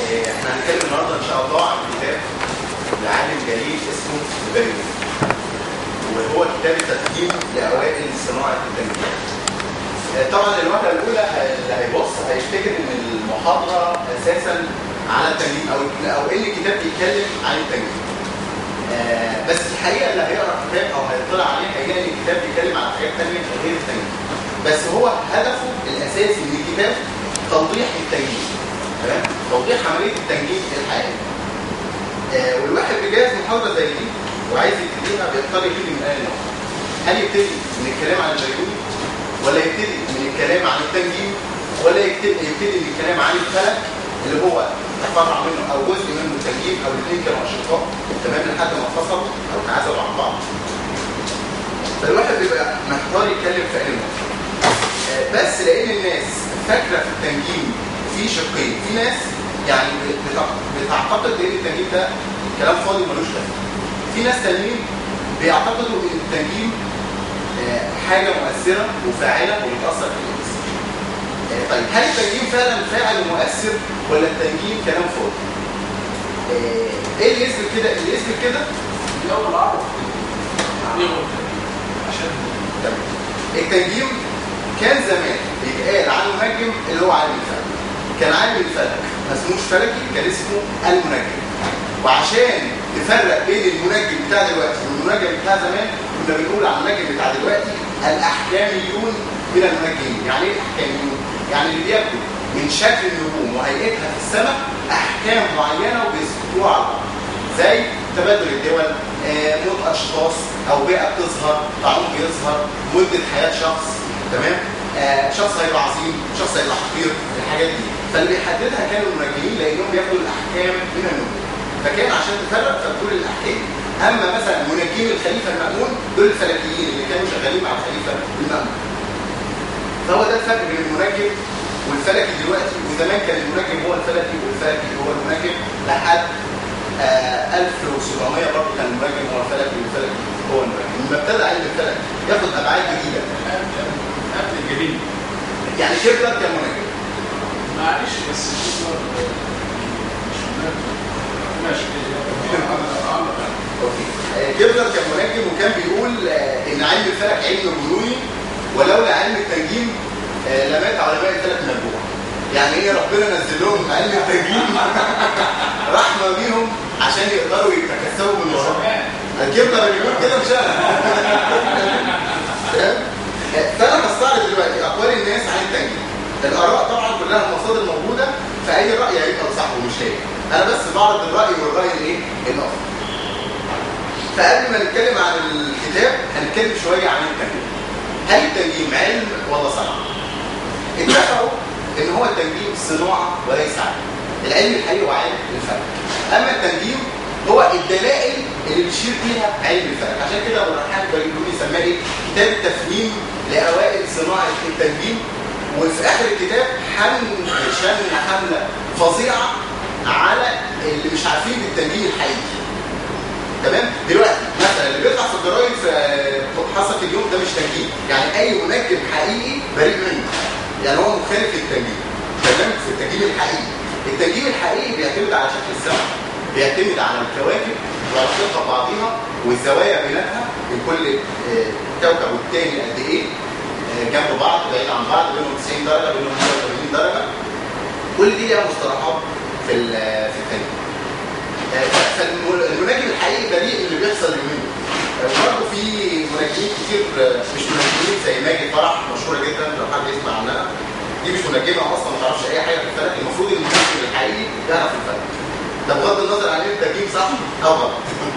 آه، احنا هنتكلم النهارده ان شاء الله عن كتاب لعالم جليل اسمه البيروني وهو كتاب التقديم لاوائل صناعه التنجيم. آه، طبعا الوهله الاولى اللي هيبص هيفتكر ان المحاضره اساسا على التنجيم او او ان الكتاب بيتكلم عن التنجيم. آه، بس الحقيقه اللي هيقرا الكتاب او هيطلع عليه هيلاقي ان الكتاب بيتكلم عن حاجات ثانيه غير التنجيم. بس هو هدفه الاساسي من الكتاب توضيح التنجيم. تمام؟ توضيح عمليه التنجيم الحقيقيه. آه، والواحد بيجهز محاضره زي دي وعايز يبتديها بيختار يبتدي من اي نقطه. هل يبتدي من الكلام عن البيروني ولا يبتدي من الكلام عن التنجيم ولا يبتدي يبتدي من الكلام عن الفلك اللي هو تفرع منه او جزء منه التنجيم او الاثنين كانوا اشقاء تمام لحد ما انفصلوا او تعزلوا عن بعض. فالواحد بيبقى محتار يتكلم في اي نقطه. آه، بس لان الناس فاكره في التنجيم في شقين، في ناس يعني بتع- بتعتقد ان التنجيم ده كلام فاضي ملوش لازمه. في ناس تانيين بيعتقدوا ان التنجيم آه، حاجه مؤثره وفاعله وبتاثر في الناس. آه، طيب هل التنجيم فعلا فاعل ومؤثر ولا التنجيم كلام فاضي؟ آه، ايه اللي يثبت كده؟ اللي يثبت كده الأول عرض ليه هو عشان تمام. التنجيم كان زمان بيتقال عن المنجم اللي هو عالم الفلك. كان عالم الفلك ما اسموش فلكي كان اسمه المنجم. وعشان تفرق بين المنجم بتاع دلوقتي والمنجم بتاع زمان كنا بنقول على المنجم بتاع دلوقتي الاحكاميون من المنجمين، يعني ايه الاحكاميون؟ يعني اللي بياخدوا من شكل النجوم وهيئتها في السماء احكام معينه وبيثبتوها على بعض. زي تبادل الدول آه، موت اشخاص او بيئه بتظهر طاعون بيظهر مده حياه شخص تمام آه، شخص هيبقى عظيم شخص هيبقى حقير الحاجات دي فاللي بيحددها كانوا المنجمين لانهم بياخدوا الاحكام من النجوم فكان عشان تفرق فبتقول الاحكام اما مثلا منجمي الخليفه المامون دول الفلكيين اللي كانوا شغالين مع الخليفه المامون فهو ده الفرق بين المنجم والفلكي دلوقتي وزمان كان المنجم هو الفلكي والفلكي هو المنجم لحد آه 1700 برضه كان المنجم هو الفلكي والفلكي هو المنجم لما ابتدى علم الفلك ياخد ابعاد جديده قبل الجميل يعني كيبلر كان منجم معلش بس الفكرة مش مهم. ماشي اوكي آه، كيبلر كان منجم وكان بيقول آه، ان علم الفلك علم جنوني ولولا علم التنجيم آه، لمات علماء الفلك من الجوع يعني ايه ربنا نزل لهم علم التنجيم رحمه بيهم عشان يقدروا يتكسبوا من وراه الكبده اللي بيقول كده مش انا تمام؟ فانا هستعرض دلوقتي اقوال الناس عن التنجيم الاراء طبعا كلها المصادر موجوده فاي راي هيبقى صح ومش هي انا بس بعرض الراي والراي الايه الافضل فقبل ما نتكلم عن الكتاب هنتكلم شويه عن التنجيم هل التنجيم علم ولا صنعه اتفقوا ان هو التنجيم صناعه وليس علم العلم الحقيقي هو علم الفلك اما التنجيم هو الدلائل اللي بيشير فيها علم الفلك عشان كده ابو الرحمن بيقول يسميه ايه كتاب التفهيم لاوائل صناعه التنجيم وفي اخر الكتاب حمل شن حمله فظيعه على اللي مش عارفين بالتنجيم الحقيقي تمام دلوقتي مثلا اللي بيطلع في الجرايد في حصل اليوم ده مش تنجيم يعني اي منجم حقيقي بريء منه يعني هو مخالف للتنجيم تمام في التنجيم الحقيقي التنجيم الحقيقي بيعتمد على شكل السماء بيعتمد على الكواكب وعلاقتها ببعضها والزوايا بيناتها من كل آه، كوكب والتاني قد ايه آه، جنب بعض بعيد عن بعض بينهم 90 درجه بينهم 180 درجه كل دي ليها مصطلحات في ال- في التنجيم فالمنجم الحقيقي بريء اللي بيحصل اليومين دول. وبرضه في منجمين كتير آه، مش منجمين زي ماجد فرح مشهوره جدا لو حد يسمع عنها دي مش منجمه اصلا ما تعرفش اي حاجه في الفلك المفروض ان المنجم الحقيقي يعرف الفلك ده بغض النظر عن التنجيم صح او غلط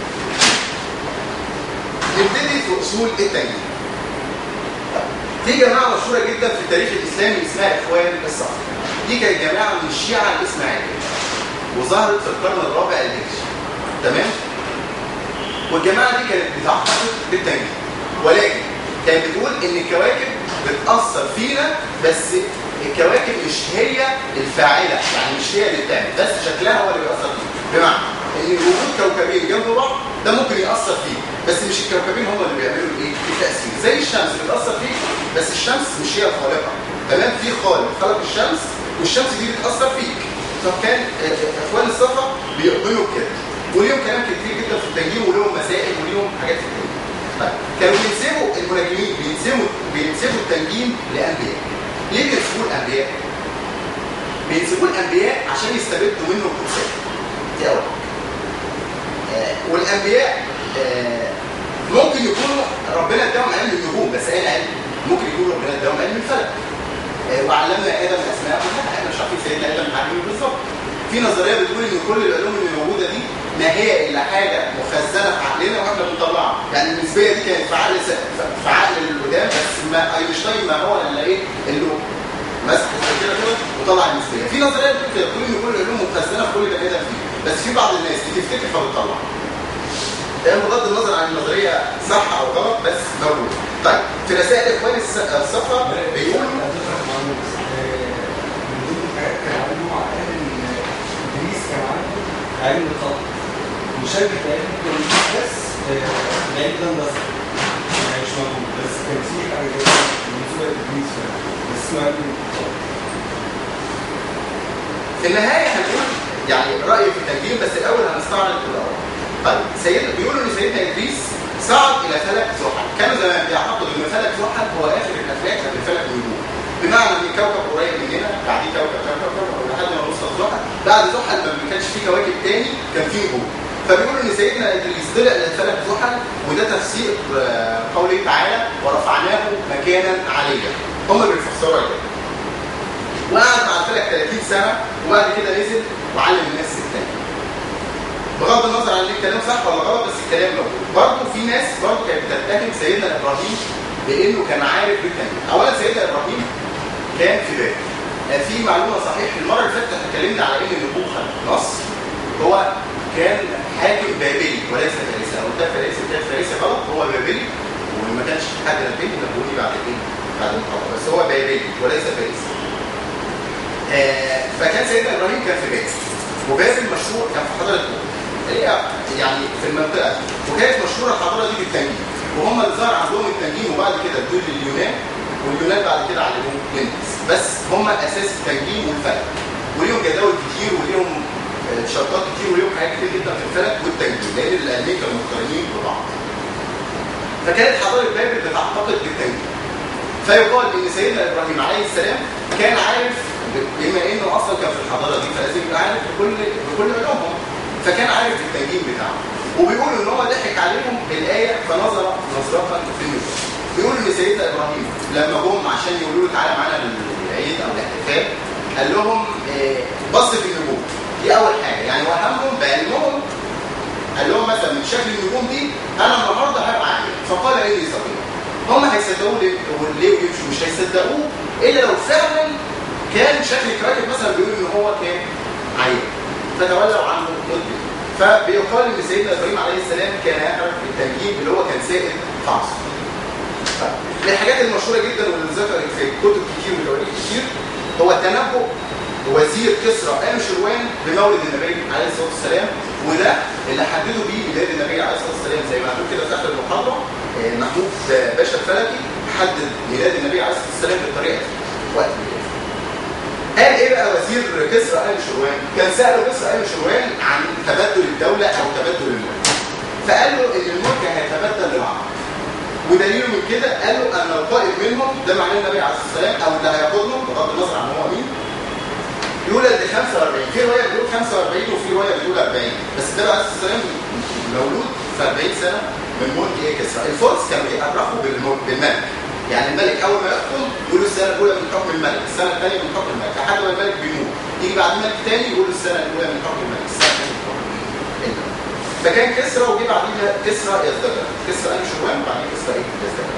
نبتدي في اصول التنجيم في جماعه مشهوره جدا في التاريخ الاسلامي اسمها اخوان الصقر دي كانت جماعه من الشيعه الاسماعيليه وظهرت في القرن الرابع الهجري تمام والجماعه دي كانت بتعتقد بالتنجيم ولكن كانت بتقول ان الكواكب بتاثر فينا بس الكواكب مش هي الفاعله يعني مش هي اللي بتعمل بس شكلها هو اللي بيأثر فيه بمعنى ان وجود كوكبين جنب بعض ده ممكن يأثر فيه بس مش الكوكبين هم اللي بيعملوا الايه التأثير زي الشمس بتأثر فيه بس الشمس مش هي الخالقه تمام في خالق خلق الشمس والشمس دي بتأثر فيك فكان آه، آه، اخوان الصفا بيؤمنوا بكده وليهم كلام كتير جدا في التنجيم وليهم مسائل وليهم حاجات في التنجيم طيب كانوا بينسبوا المنجمين بينسبوا بينسبوا التنجيم لانبياء ليه بينسبوه الانبياء؟ بينسبوه الانبياء عشان يستبدوا منه القدسات دي اول حاجة. آه، والانبياء آه، ممكن يكونوا ربنا اداهم علم النجوم بس اين علم ممكن يكون ربنا اداهم علم الفلك آه، وعلمنا ادم الاسماء كلها احنا مش عارفين سيدنا ادم عارفين بالظبط في نظريه بتقول ان كل العلوم اللي موجوده دي ما هي الا حاجه مخزنه في عقلنا واحنا بنطلعها يعني النسبيه دي كانت في عقل س- في عقل القدام بس ما اينشتاين ما هو الا ايه اللي مسح كده كده وطلع النسبيه في نظريه بتقول كده بتقول ان كل العلوم مخزنه في كل بني ادم فيه بس في بعض الناس بتفتكر فبتطلع ده بغض النظر عن النظريه صح او غلط بس موجود طيب في رسائل اخوان الس- الصفا بيقولوا هتفرق مع الناس. آه، من ضمن الحاجات كان عنده قال ان ادريس كان عنده علم الخط مشابه لعلم التنجيم بس آه، العلم ده اندثر يعني مش موجود بس كان في حاجه كده منسوبه لادريس فعلا. بس اسمه علم الخط في النهايه هنقول يعني رايي في التنجيم بس الاول هنستعرض الاول طيب سيدنا بيقولوا ان سيدنا ادريس صعد الى فلك زحل كانوا زمان بيعتقدوا ان فلك زحل هو اخر الافلاك في فلك النجوم بمعنى ان كوكب قريب مننا بعديه كوكب كوكب كوكب لحد ما نوصل زحل بعد زحل ما كانش فيه كواكب تاني كان فيه نجوم فبيقولوا ان سيدنا ادريس طلع لفلك زحل وده تفسير آه، قوله تعالى ورفعناه مكانا عليا هم بيفسروا كده وقعد مع الفلك 30 سنه وبعد كده نزل وعلم الناس التاني بغض النظر عن الكلام صح ولا غلط بس الكلام موجود برضه في ناس برضه كانت بتتهم سيدنا ابراهيم بانه كان عارف بالتاني اولا سيدنا ابراهيم كان في بابل آه، في معلومه صحيح المره اللي فاتت احنا اتكلمنا على ان نبوخذ نصر هو كان حاكم بابلي وليس فارسي انا قلت فارسي كان فارسي غلط هو بابلي وما كانش حد نبهني نبهوني بعد ايه بعد المحاضره بس هو بابلي وليس فارسي آه، فكان سيدنا ابراهيم كان في بابل وبابل مشهور كان في حضاره نوح هي يعني في المنطقه دي وكانت مشهوره الحضاره دي بالتنجيم وهم اللي ظهر عندهم التنجيم وبعد كده ادوه لليونان واليونان بعد كده علموهم للناس بس هم اساس التنجيم والفلك وليهم جداول كتير وليهم آه، شرطات كتير وليهم حاجات كتير جدا في الفلك والتنجيم لان العلمين كانوا مقترنين ببعض فكانت حضاره بابل بتعتقد بالتنجيم فيقال ان سيدنا ابراهيم عليه السلام كان عارف بما انه اصلا كان في الحضاره دي فلازم يبقى عارف بكل بكل علومهم فكان عارف التنجيم بتاعه وبيقولوا ان هو ضحك عليهم بالايه فنظر نظره في النجوم بيقولوا ان سيدنا ابراهيم لما جم عشان يقولوا له تعالى معانا للعيد او الاحتفال قال لهم آه، بص في النجوم دي اول حاجه يعني وهمهم بعلمهم قال لهم مثلا من شكل النجوم دي انا النهارده هبقى عالم فقال اني صغير هم هيصدقوه ليه ليه ويمشوا مش هيصدقوه الا لو فعلا كان شكل الكواكب مثلا بيقول ان هو كان عيان فتولوا عنه مدبر فبيقال ان سيدنا ابراهيم عليه السلام كان يعرف التنجيم اللي هو كان سائد في عصره من الحاجات المشهوره جدا واللي ذكرت في كتب كتير وتواريخ كتير هو تنبؤ وزير كسرى آل شروان بمولد النبي عليه الصلاه والسلام وده اللي حددوا بيه ميلاد النبي عليه الصلاه والسلام زي ما هنقول كده في اخر المحاضره آه، محمود باشا الفلكي حدد ميلاد النبي عليه الصلاه والسلام بالطريقه دي وقت ميلاده قال ايه بقى وزير كسرى آل شروان؟ كان سأله كسرى آل شروان عن تبدل الدولة أو تبدل الملك. فقال له إن الملك هيتبدل للعرب. ودليله من كده قال له أن القائد منهم ده معناه النبي عليه الصلاة والسلام أو اللي هياخدهم بغض النظر عن هو مين يولد ب 45 في رواية بتقول 45 وفي رواية بتقول 40 بس النبي عليه الصلاة والسلام مولود في 40 سنة من ملك ايه كسرى. الفرس كانوا بيأرخوا بالملك بالملك. يعني الملك اول ما يحكم يقولوا السنه الاولى من حكم الملك، السنه الثانيه من حكم الملك، لحد ما الملك بيموت، يجي بعد ملك ثاني يقولوا السنه الاولى من حكم الملك، السنه الثانيه من حكم الملك. فكان كسرى وجي بعديها كسرى يزدجر، كسرى قال شروان وبعدين كسرى ايه يزدجر.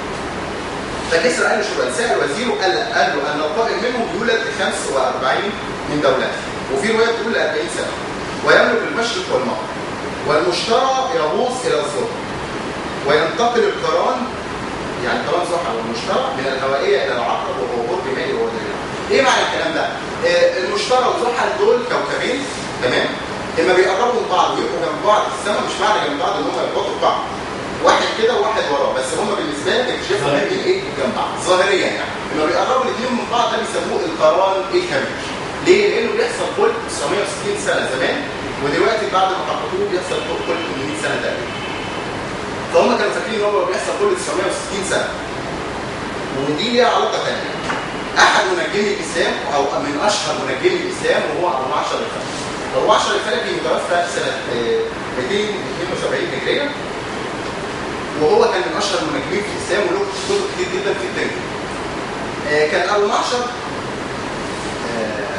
فكسرى قال شروان سال وزيره قال قال له ان القائم منهم يولد ب 45 من دولته، وفي روايه بتقول 40 سنه، ويملك المشرق والمغرب، والمشترى يغوص الى الظهر، وينتقل القران يعني قران زحل والمشترى من الهوائيه الى العقرب وهو قرب مالي وهو دليل ايه معنى الكلام ده؟ آه المشترى وزحل دول كوكبين تمام؟ لما بيقربوا من بعض ويبقوا جنب بعض في السماء مش معنى جنب بعض ان هم يربطوا ببعض واحد كده وواحد وراه بس هم بالنسبه لك اكتشفوا الاثنين ايه جنب بعض ظاهريا يعني لما بيقربوا الاثنين من بعض ده بيسموه القران الكبير ليه؟ لانه بيحصل كل 960 سنه زمان ودلوقتي بعد ما حققوه بيحصل كل 800 سنه تقريبا فهم كانوا فاكرين ان هو بيحصل كل 960 سنه ودي ليها علاقه ثانيه احد منجمي الاسلام او من اشهر منجمي الاسلام وهو ابو معشر الفلكي ابو معشر الفلكي متوفى سنه آه، 272 هجريه وهو كان من اشهر المنجمين في الاسلام وله كتب كتير جدا في التنجيم آه، كان ابو معشر آه،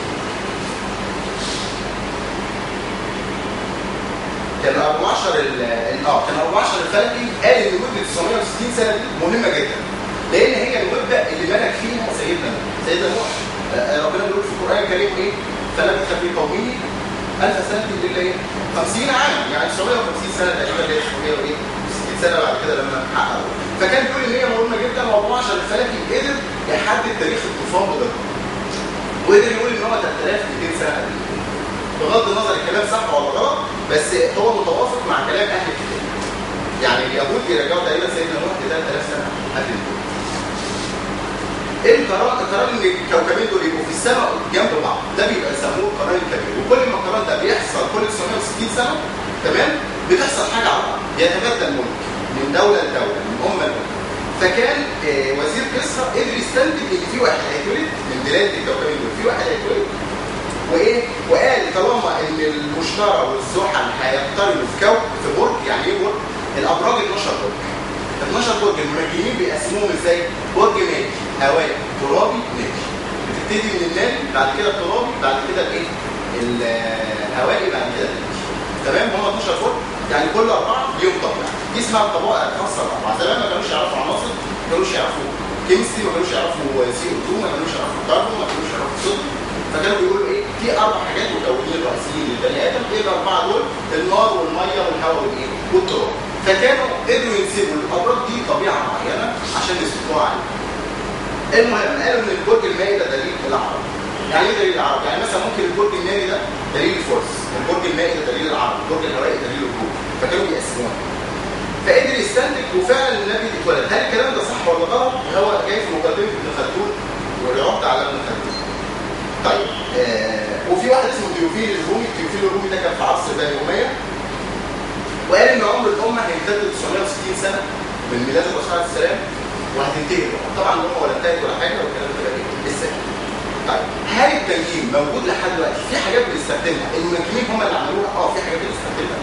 كان ابو معشر ال- ال- اه كان ابو معشر الفلكي قال ان مده 960 سنه دي مهمه جدا لان هي المده اللي ملك فيها سيدنا نوح سيدنا نوح آه، ربنا بيقول في القران الكريم ايه فلبث في قومه ألف سنة إلا إيه؟ 50 عام يعني 950 سنة تقريبا اللي هي 900 وإيه؟ 60 سنة بعد كده لما حققوا فكان بيقول إن هي مهمة جدا وأبو معشر الفلكي قدر يحدد تاريخ الطوفان بدقة وقدر يقول إن هو 3200 سنة قبل كده. بغض النظر الكلام صح ولا غلط بس هو متوافق مع كلام اهل الكتاب يعني اليهود بيرجعوا تقريبا سيدنا نوح ل 3000 سنه قبل النبوة. ايه القرار القرار ان الكوكبين دول يبقوا في السماء جنب بعض ده بيبقى يسموه القرار الكبير وكل ما القرار ده بيحصل كل 960 سنه تمام بتحصل حاجه على بعض يتبدل الملك من دوله لدوله من امه لامه فكان آه، وزير كسرى قدر يستنتج ان في واحد هيتولد من بلاد الكوكبين دول في واحد هيتولد وايه وقال طالما ان المشتري والزحل هيقتربوا في كوكب في برج يعني ايه برج الابراج 12 برج 12 برج المنجمين بيقسموهم ازاي برج مائي هوائي ترابي ناري بتبتدي من الناري بعد كده الترابي بعد كده الايه الهوائي بعد كده الناري تمام هم 12 برج يعني كل اربعه ليهم طبيعه دي اسمها الطبقه الخاصه الاربعه زمان ما كانوش يعرفوا عناصر ما كانوش يعرفوا كيمستري ما كانوش يعرفوا سي او 2 ما كانوش يعرفوا كاربون ما كانوش يعرفوا صوديوم فكانوا بيقولوا ايه في اربع حاجات مكونين رئيسيين للبني ادم ايه الاربعه دول النار والميه والهواء والايه والتراب فكانوا قدروا ينسبوا الابراج دي طبيعه معينه عشان يسلكوها عليها المهم قالوا ان البرج المائي ده دليل العرب يعني ايه دليل العرب؟ يعني مثلا ممكن البرج الناري ده دليل الفرس البرج المائي ده دليل العرب البرج الهوائي دليل الروم فكانوا بيقسموها فقدر يستنتج وفعلا النبي اتولد هل الكلام ده صح ولا غلط؟ هو جاي في مقدمه ابن خلدون ورعبت على ابن خلدون طيب آه وفي واحد اسمه تيوفيل الرومي تيوفيل الرومي ده كان في عصر بني اميه وقال ان عمر الامه هيمتد 960 سنه من ميلاد الرسول عليه السلام وهتنتهي الامه طبعا الامه ولا انتهت ولا حاجه والكلام ده بقى ايه لسه طيب هل التنجيم موجود لحد دلوقتي في حاجات بنستخدمها المنجمين هم اللي عملوها اه في حاجات بنستخدمها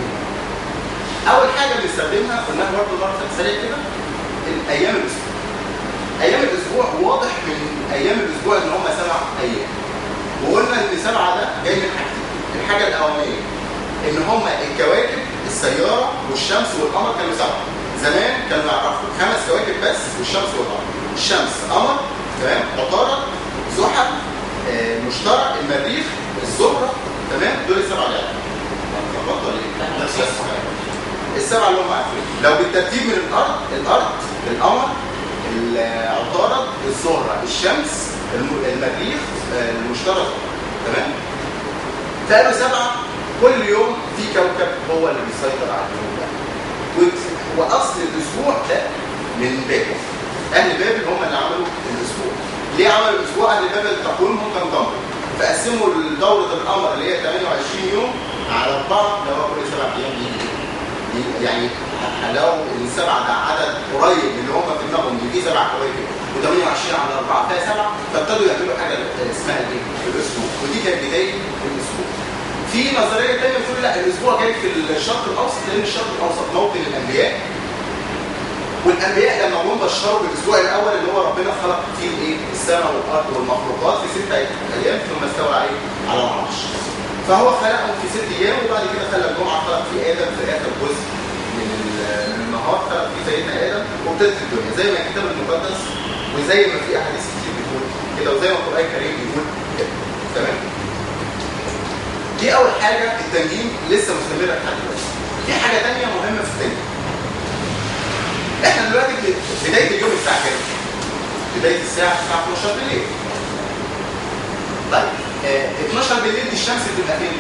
اول حاجه بنستخدمها قلناها برضه مره سريع كده الايام الاسبوع ايام الاسبوع واضح من ايام الاسبوع ان هم سبع ايام وقلنا ان سبعه ده جاي من حاجتين الحاجه الاولانيه ان هم الكواكب السياره والشمس والقمر كانوا سبعه زمان كانوا يعرفوا خمس كواكب بس والشمس والقمر الشمس قمر تمام عطارد زحل آه، مشتري المريخ الزهره تمام دول السبعه اللي عرفوا اتلخبطت ولا ايه؟ نفس السبعه السبعه اللي هم عارفين لو بالترتيب من الارض الارض القمر العطارد الزهره الشمس الم- المريخ آه، المشتري تمام فقالوا سبعه كل يوم في كوكب هو اللي بيسيطر على اليوم ده و- واصل الاسبوع ده من بابل اهل بابل هم اللي عملوا الاسبوع ليه عملوا الاسبوع اهل بابل تقويمهم كان ضمن فقسموا دوره القمر اللي هي 28 يوم على اربعه اللي هو كل سبع ايام يجي يجي- يعني لو السبعه ده عدد قريب من اللي هم في دماغهم ان في سبع كواكب و28 على اربعه فيها سبعه فابتدوا يعملوا حاجه اسمها الايه؟ الاسبوع ودي كانت بدايه الاسبوع. في نظريه ثانيه بتقول لا الاسبوع جاي في الشرق الاوسط لان الشرق الاوسط موطن الانبياء والانبياء لما جم بشروا بالاسبوع الاول اللي هو ربنا خلق فيه الايه؟ السماء والارض والمخلوقات في ست ايام ثم استوى عليه على العرش. فهو خلقهم في ست ايام وبعد كده خلى الجمعه خلق فيه ادم في اخر جزء من ال- من النهار خلق فيه سيدنا ادم وابتدت الدنيا زي ما الكتاب المقدس وزي ما في احاديث كتير بتقول كده وزي ما القران الكريم بيقول كده تمام؟ دي اول حاجه التنجيم لسه مستمره لحد دلوقتي. في حاجه ثانيه مهمه في التنجيم. احنا دلوقتي في بدايه اليوم الساعه كام؟ بدايه الساعه الساعه 12 بالليل. طيب آه 12 بالليل دي الشمس بتبقى فين؟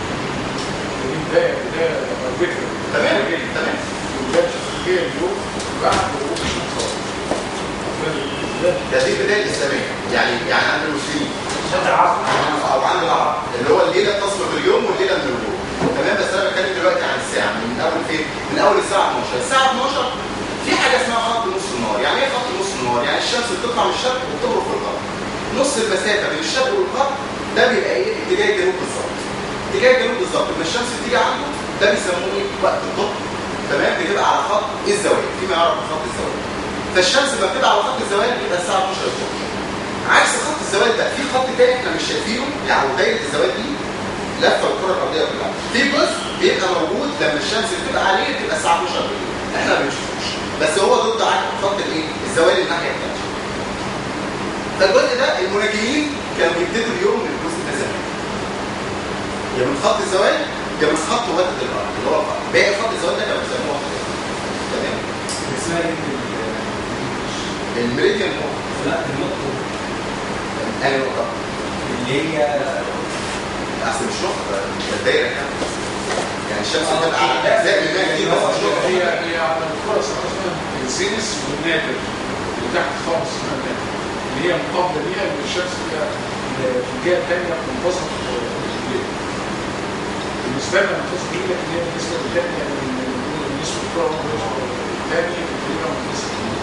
ودي بدايه بدايه فكره تمام تمام بدايه شخصيه اليوم بعد غروب الشمس ده دي البدايه الاسلاميه يعني يعني عند المسلمين شد العصر او عند العرب اللي هو الليله بتصل اليوم والليله من الغروب تمام بس انا بتكلم دلوقتي عن الساعه من اول فين من اول الساعه 12 الساعه 12 في حاجه اسمها خط نص النهار يعني ايه خط نص النهار يعني الشمس بتطلع من الشرق وبتغرب في الغرب نص المسافه بين الشرق والغرب ده بيبقى ايه اتجاه الجنوب بالظبط اتجاه الجنوب بالظبط لما الشمس بتيجي عنده ده بيسموه ايه وقت الظهر تمام بتبقى على خط الزوال فيما يعرف بخط الزوال فالشمس لما بتبقى على خط الزوال بيبقى الساعه 12 الظهر عكس خط الزوال ده في خط تاني احنا مش شايفينه يعني دايره الزوال دي لفه الكره الارضيه كلها في جزء بيبقى موجود لما الشمس بتبقى عليه بتبقى الساعه 12 بالليل احنا ما بنشوفوش بس هو ضد عكس خط الايه الزوال الناحيه الثانيه فالجزء ده المناجمين كانوا بيبتدوا اليوم من الجزء ده زمان يا من خط الزوال يا من خط وتد الارض اللي هو خط. باقي خط الزوال ده كانوا بيسموه خط الزوال. تمام اسمها ايه ال- الميريديان هو لا النقطة انا نقطه اللي هي اصل مش نقطه ده الدايره كامله يعني الشمس آه، بتبقى على أوكي. اجزاء منها كتير بس مش نقطه هي هي على الفرص اصلا السينس والنادر اللي تحت خالص اسمها النادر اللي هي مقابله ليها ان الشمس فيها في الجهه الثانيه منتصف الليل بالنسبه لنا منتصف الليل لكن هي بالنسبه للثانيه بالنسبه للكره الثانيه تقريبا منتصف الليل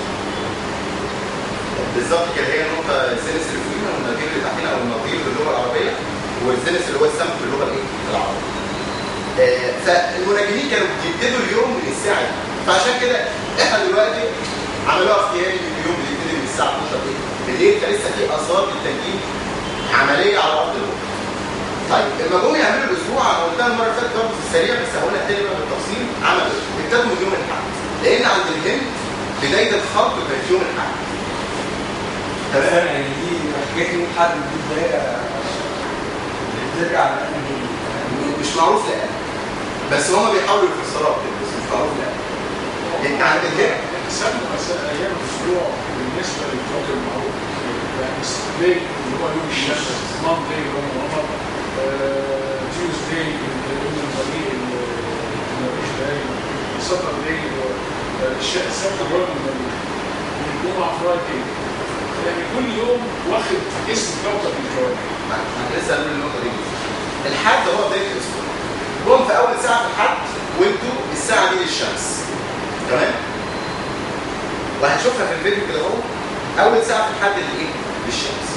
بالظبط كده هي النقطه السينس اللي فوقينا والنظير اللي تحتنا او النظير باللغه العربيه والسينس اللي هو السمك باللغه الايه العربيه آه، فالمناجمين كانوا بيبتدوا اليوم من الساعه دي فعشان كده احنا دلوقتي عملوها اختياري ان اليوم بيبتدي من الساعه 12 بالليل بالليل فلسه في اثار للتنجيم عمليه على ارض الواقع طيب لما جم يعملوا الاسبوع انا قلتها المره اللي فاتت برضه في السريع بس هقولها تاني بقى بالتفصيل عملوا إيه؟ ابتدوا من يوم الاحد لان عند الهند بدايه الخلق كانت يوم الاحد تمام يعني دي حكايه يوم حد دي بدايه بترجع لأنهي مش معروف لأن بس هما بيحاولوا يفسروها كده بس مش معروف لأن انت عند الهند سموا مساء ايام الاسبوع بالنسبه للكوكب المعروف يعني سبلاي اللي هو يوم الشمس مانداي اللي هو القمر تيوزداي يوم المريء اللي مفيش داي ساترداي السبت اللي هو المريء الجمعه فرايداي يعني كل يوم واخد اسم كوكب من الكواكب انا لسه هنقول النقطه دي الحد هو بدايه الاسبوع جم في اول ساعه في الحد وانتوا الساعه دي للشمس تمام وهنشوفها في الفيديو كده اهو اول ساعه في الحد اللي ايه للشمس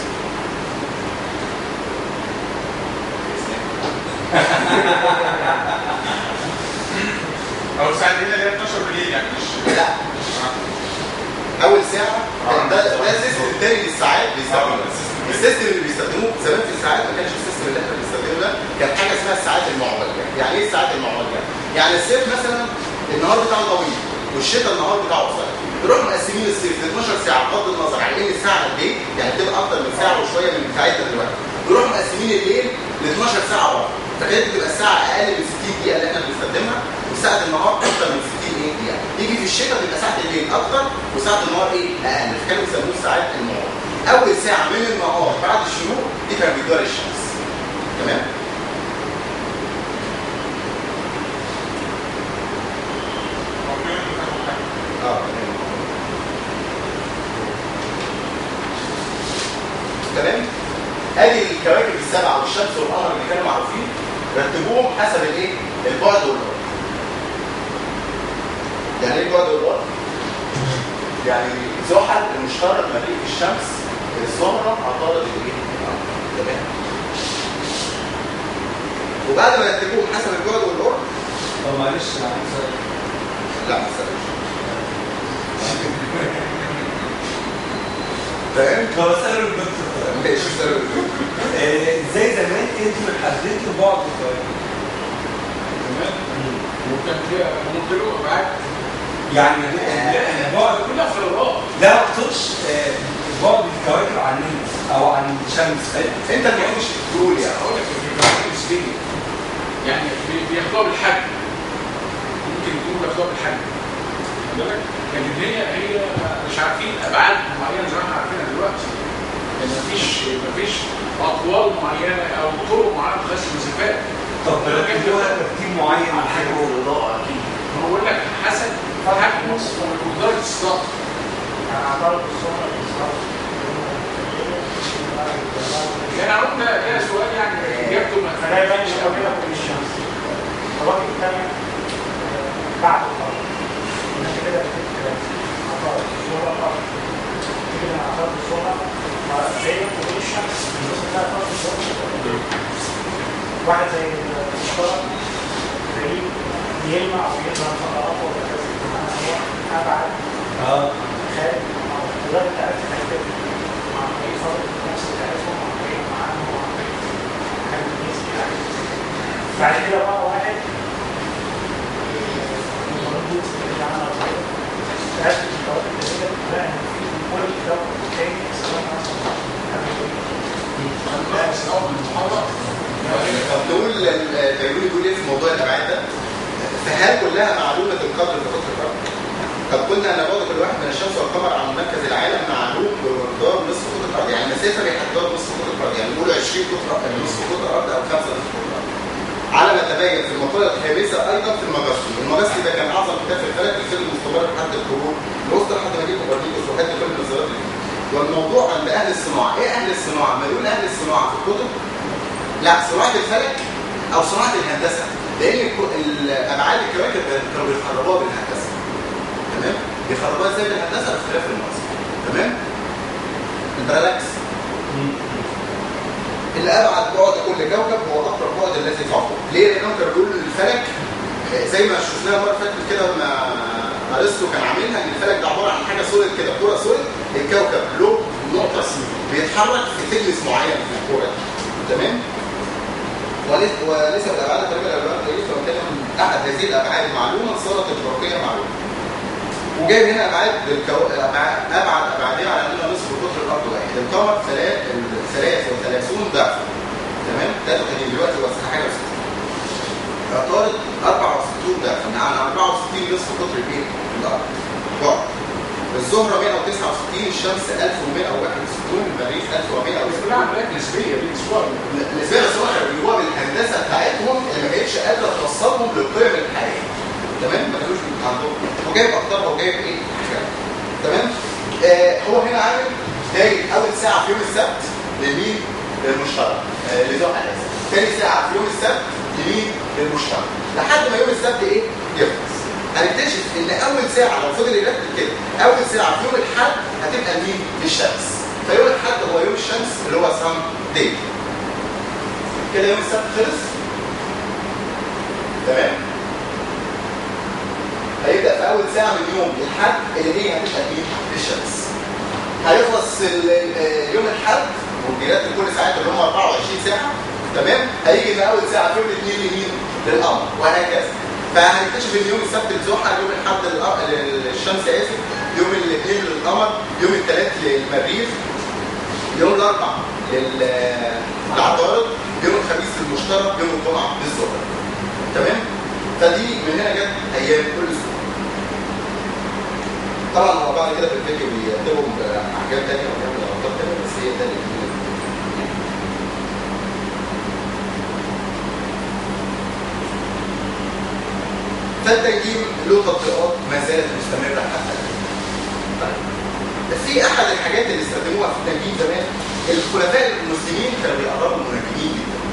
او ساعه هنا اللي هي 12 بالليل يعني مش لا اول ساعه ده ده السيستم الثاني للساعات بيستخدموه السيستم اللي بيستخدموه زمان في الساعات ما كانش السيستم اللي احنا بنستخدمه ده كانت حاجه اسمها الساعات المعوجه يعني ايه الساعات المعوجه يعني الصيف مثلا النهار بتاعه طويل والشتاء النهار بتاعه قصير يروحوا مقسمين الصيف ل 12 ساعه بغض النظر عن ان الساعه قد ايه يعني بتبقى اكتر من ساعه وشويه من بتاعتنا دلوقتي يروحوا مقسمين الليل ل 12 ساعه برضه فكانت بتبقى الساعه اقل من 60 دقيقه اللي احنا بنستخدمها وساعه النهار اكتر من 60 ايه دقيقه يجي في الشتاء تبقى ساعه الليل اكتر وساعه النهار ايه اقل فكانوا بيسموه ساعات النهار اول ساعه من النهار بعد الشروق دي كانت بتدور الشمس تمام اه تمام تمام ادي الكواكب السبعه والشمس والقمر اللي كانوا معروفين رتبوهم حسب الايه البعد والقرب يعني ايه البعد والقرب يعني زحل المشترك ما بين الشمس الزهره عطارد الايه القمر. تمام وبعد ما رتبوهم حسب البعد والقرب طب معلش انا عايز أسأل. لا ما تسالش فاهم طب اساله الدكتور ماشي سألوا. آه، ازاي زمان انتوا اللي حددتوا بعض الكواكب؟ تمام وكان فيها قلت له ابعاد يعني لا بعد كلها فرارات لا ما اقصدش آه، بعد الكواكب عننا او عن الشمس انت ما كنتش تقول يعني اقول لك الفكره نسبيه يعني بي- بياخدوها بالحجم ممكن يكونوا بياخدوها بالحجم خد بالك لكن هي هي مش عارفين ابعاد معينه زي ما احنا عارفينها دلوقتي ان مفيش مفيش اطوال معينه او طرق معينه تقيس المسافات طب رتبوها ترتيب معين على حجم الاضاءه اكيد ما هو بقول لك حسب حجم ودرجه السطح انا اعترض بالصوره يعني اقول ده ده سؤال يعني اجابته ما فده يبان قوي كده في الشمس الطبقات الثانيه بعد الارض انت كده بتبقى عطارد الصوره الارض كده عطارد الصوره بينك وبين الشمس النص بتاع عطارد الصوره واحد زي المشترك بعيد بيلمع ويظهر فقراته وهكذا هو ابعد اه خارج وده انت عرفت تكتب مع طريق فضل نفس تعرفهم مع طريق معاهم مع طريق حاجه كويس يعني بعد كده بقى واحد مربوط اللي عمل الطريق عرفت الطريق الجديده لا ان في كل كوكب تاني سواء مثلا لا بس الاول المحاضره طب تقول البيروني بيقول ايه في موضوع الابعاد ده؟ فهل كلها معلومه القدر في قطر الارض؟ طب قلنا ان بعد كل واحد من الشمس والقمر عن مركز العالم معلوم بمقدار نصف قطر الارض يعني المسافه بيحددها نصف قطر الارض يعني نقول 20 قطر نصف قطر الارض او 5 نصف قطر الارض على ما تبين في المقوله الخامسه ايضا في المجسي المجسي ده كان اعظم كتاب في الفلك الفيلم المستمر لحد القرون الوسطى لحد ما جه كوبرنيكوس وحد كل النظريات اللي فيه. والموضوع عند اهل الصناعه ايه اهل الصناعه؟ ما يقول اهل الصناعه في الكتب لا صناعه الفلك او صناعه الهندسه لان الكو- الابعاد الكواكب كانوا بيخربوها بالهندسه تمام بيخربوها ازاي بالهندسه باختلاف المناظر تمام البارالكس اللي ابعد بعد كل كوكب هو اقرب بعد الذي تعقب ليه لانهم كانوا بيقولوا ان الفلك آه، زي ما شفناها المره اللي فاتت كده لما ارسطو كان عاملها ان الفلك ده عباره عن حاجه سوليد كده كوره سوليد الكوكب له نقطه سي بيتحرك في تجلس معين في الكوره دي. تمام وليس وليس الابعاد القريبه للابعاد القريبه فبالتالي احد هذه الابعاد معلومه صارت البرقيه معلومه وجايب هنا ابعاد الكو... أبعاد... ابعد ابعاديه على انها نصف قطر الارض واحد القمر ثلاث ثلاث وثلاثون ضعف تمام 83 دلوقتي هو حاجه و60 عطارد 64 ضعف يعني 64 نصف قطر الايه؟ الارض بعد الزهره 169 الشمس 1161 المريخ بس كلها 1161 عمليات نسبيه دي اسبوع بالنسبه لي الصور اللي هو بالهندسه بتاعتهم اللي ما كانتش قادره توصلهم للقيم الحقيقيه تمام ما كانوش عندهم وجايب اقدارها وجايب ايه حاجات. تمام آه هو هنا عامل جاي اول ساعه في يوم السبت لمين للمشترك آه لزحل اسف ثاني ساعه في يوم السبت لمين للمشترك لحد ما يوم السبت ايه يخلص هنكتشف ان اول ساعه لو فضل يرتب كده اول ساعه في يوم الاحد هتبقى لمين للشمس فيوم الاحد هو يوم الشمس اللي هو سام داي كده يوم السبت خلص تمام هيبدا في اول ساعه من يوم الحد اللي هي هتبقى مين للشمس هيخلص ال- ال- يوم الحد وبيرتب كل ساعات اللي هم 24 ساعه تمام هيجي من اول ساعه في يوم الاثنين لمين للقمر وهكذا فهنكتشف ان يوم السبت للزحل يوم الاحد للق- للشمس اسف يوم الاثنين للقمر يوم الثلاث للمريخ يوم الاربع لل- للعطارد يوم الخميس للمشترك يوم الجمعه للزهره تمام فدي من هنا جت ايام كل اسبوع طبعا هو بعد كده في الفيديو بيكتبوا احكام تانية وبيعملوا اخبار تانية بس هي ده اللي فالتنجيم له تطبيقات ما زالت مستمرة حتى الآن. طيب. في احد الحاجات اللي استخدموها في التنجيم زمان الخلفاء المسلمين كانوا بيقربوا المنجمين جدا.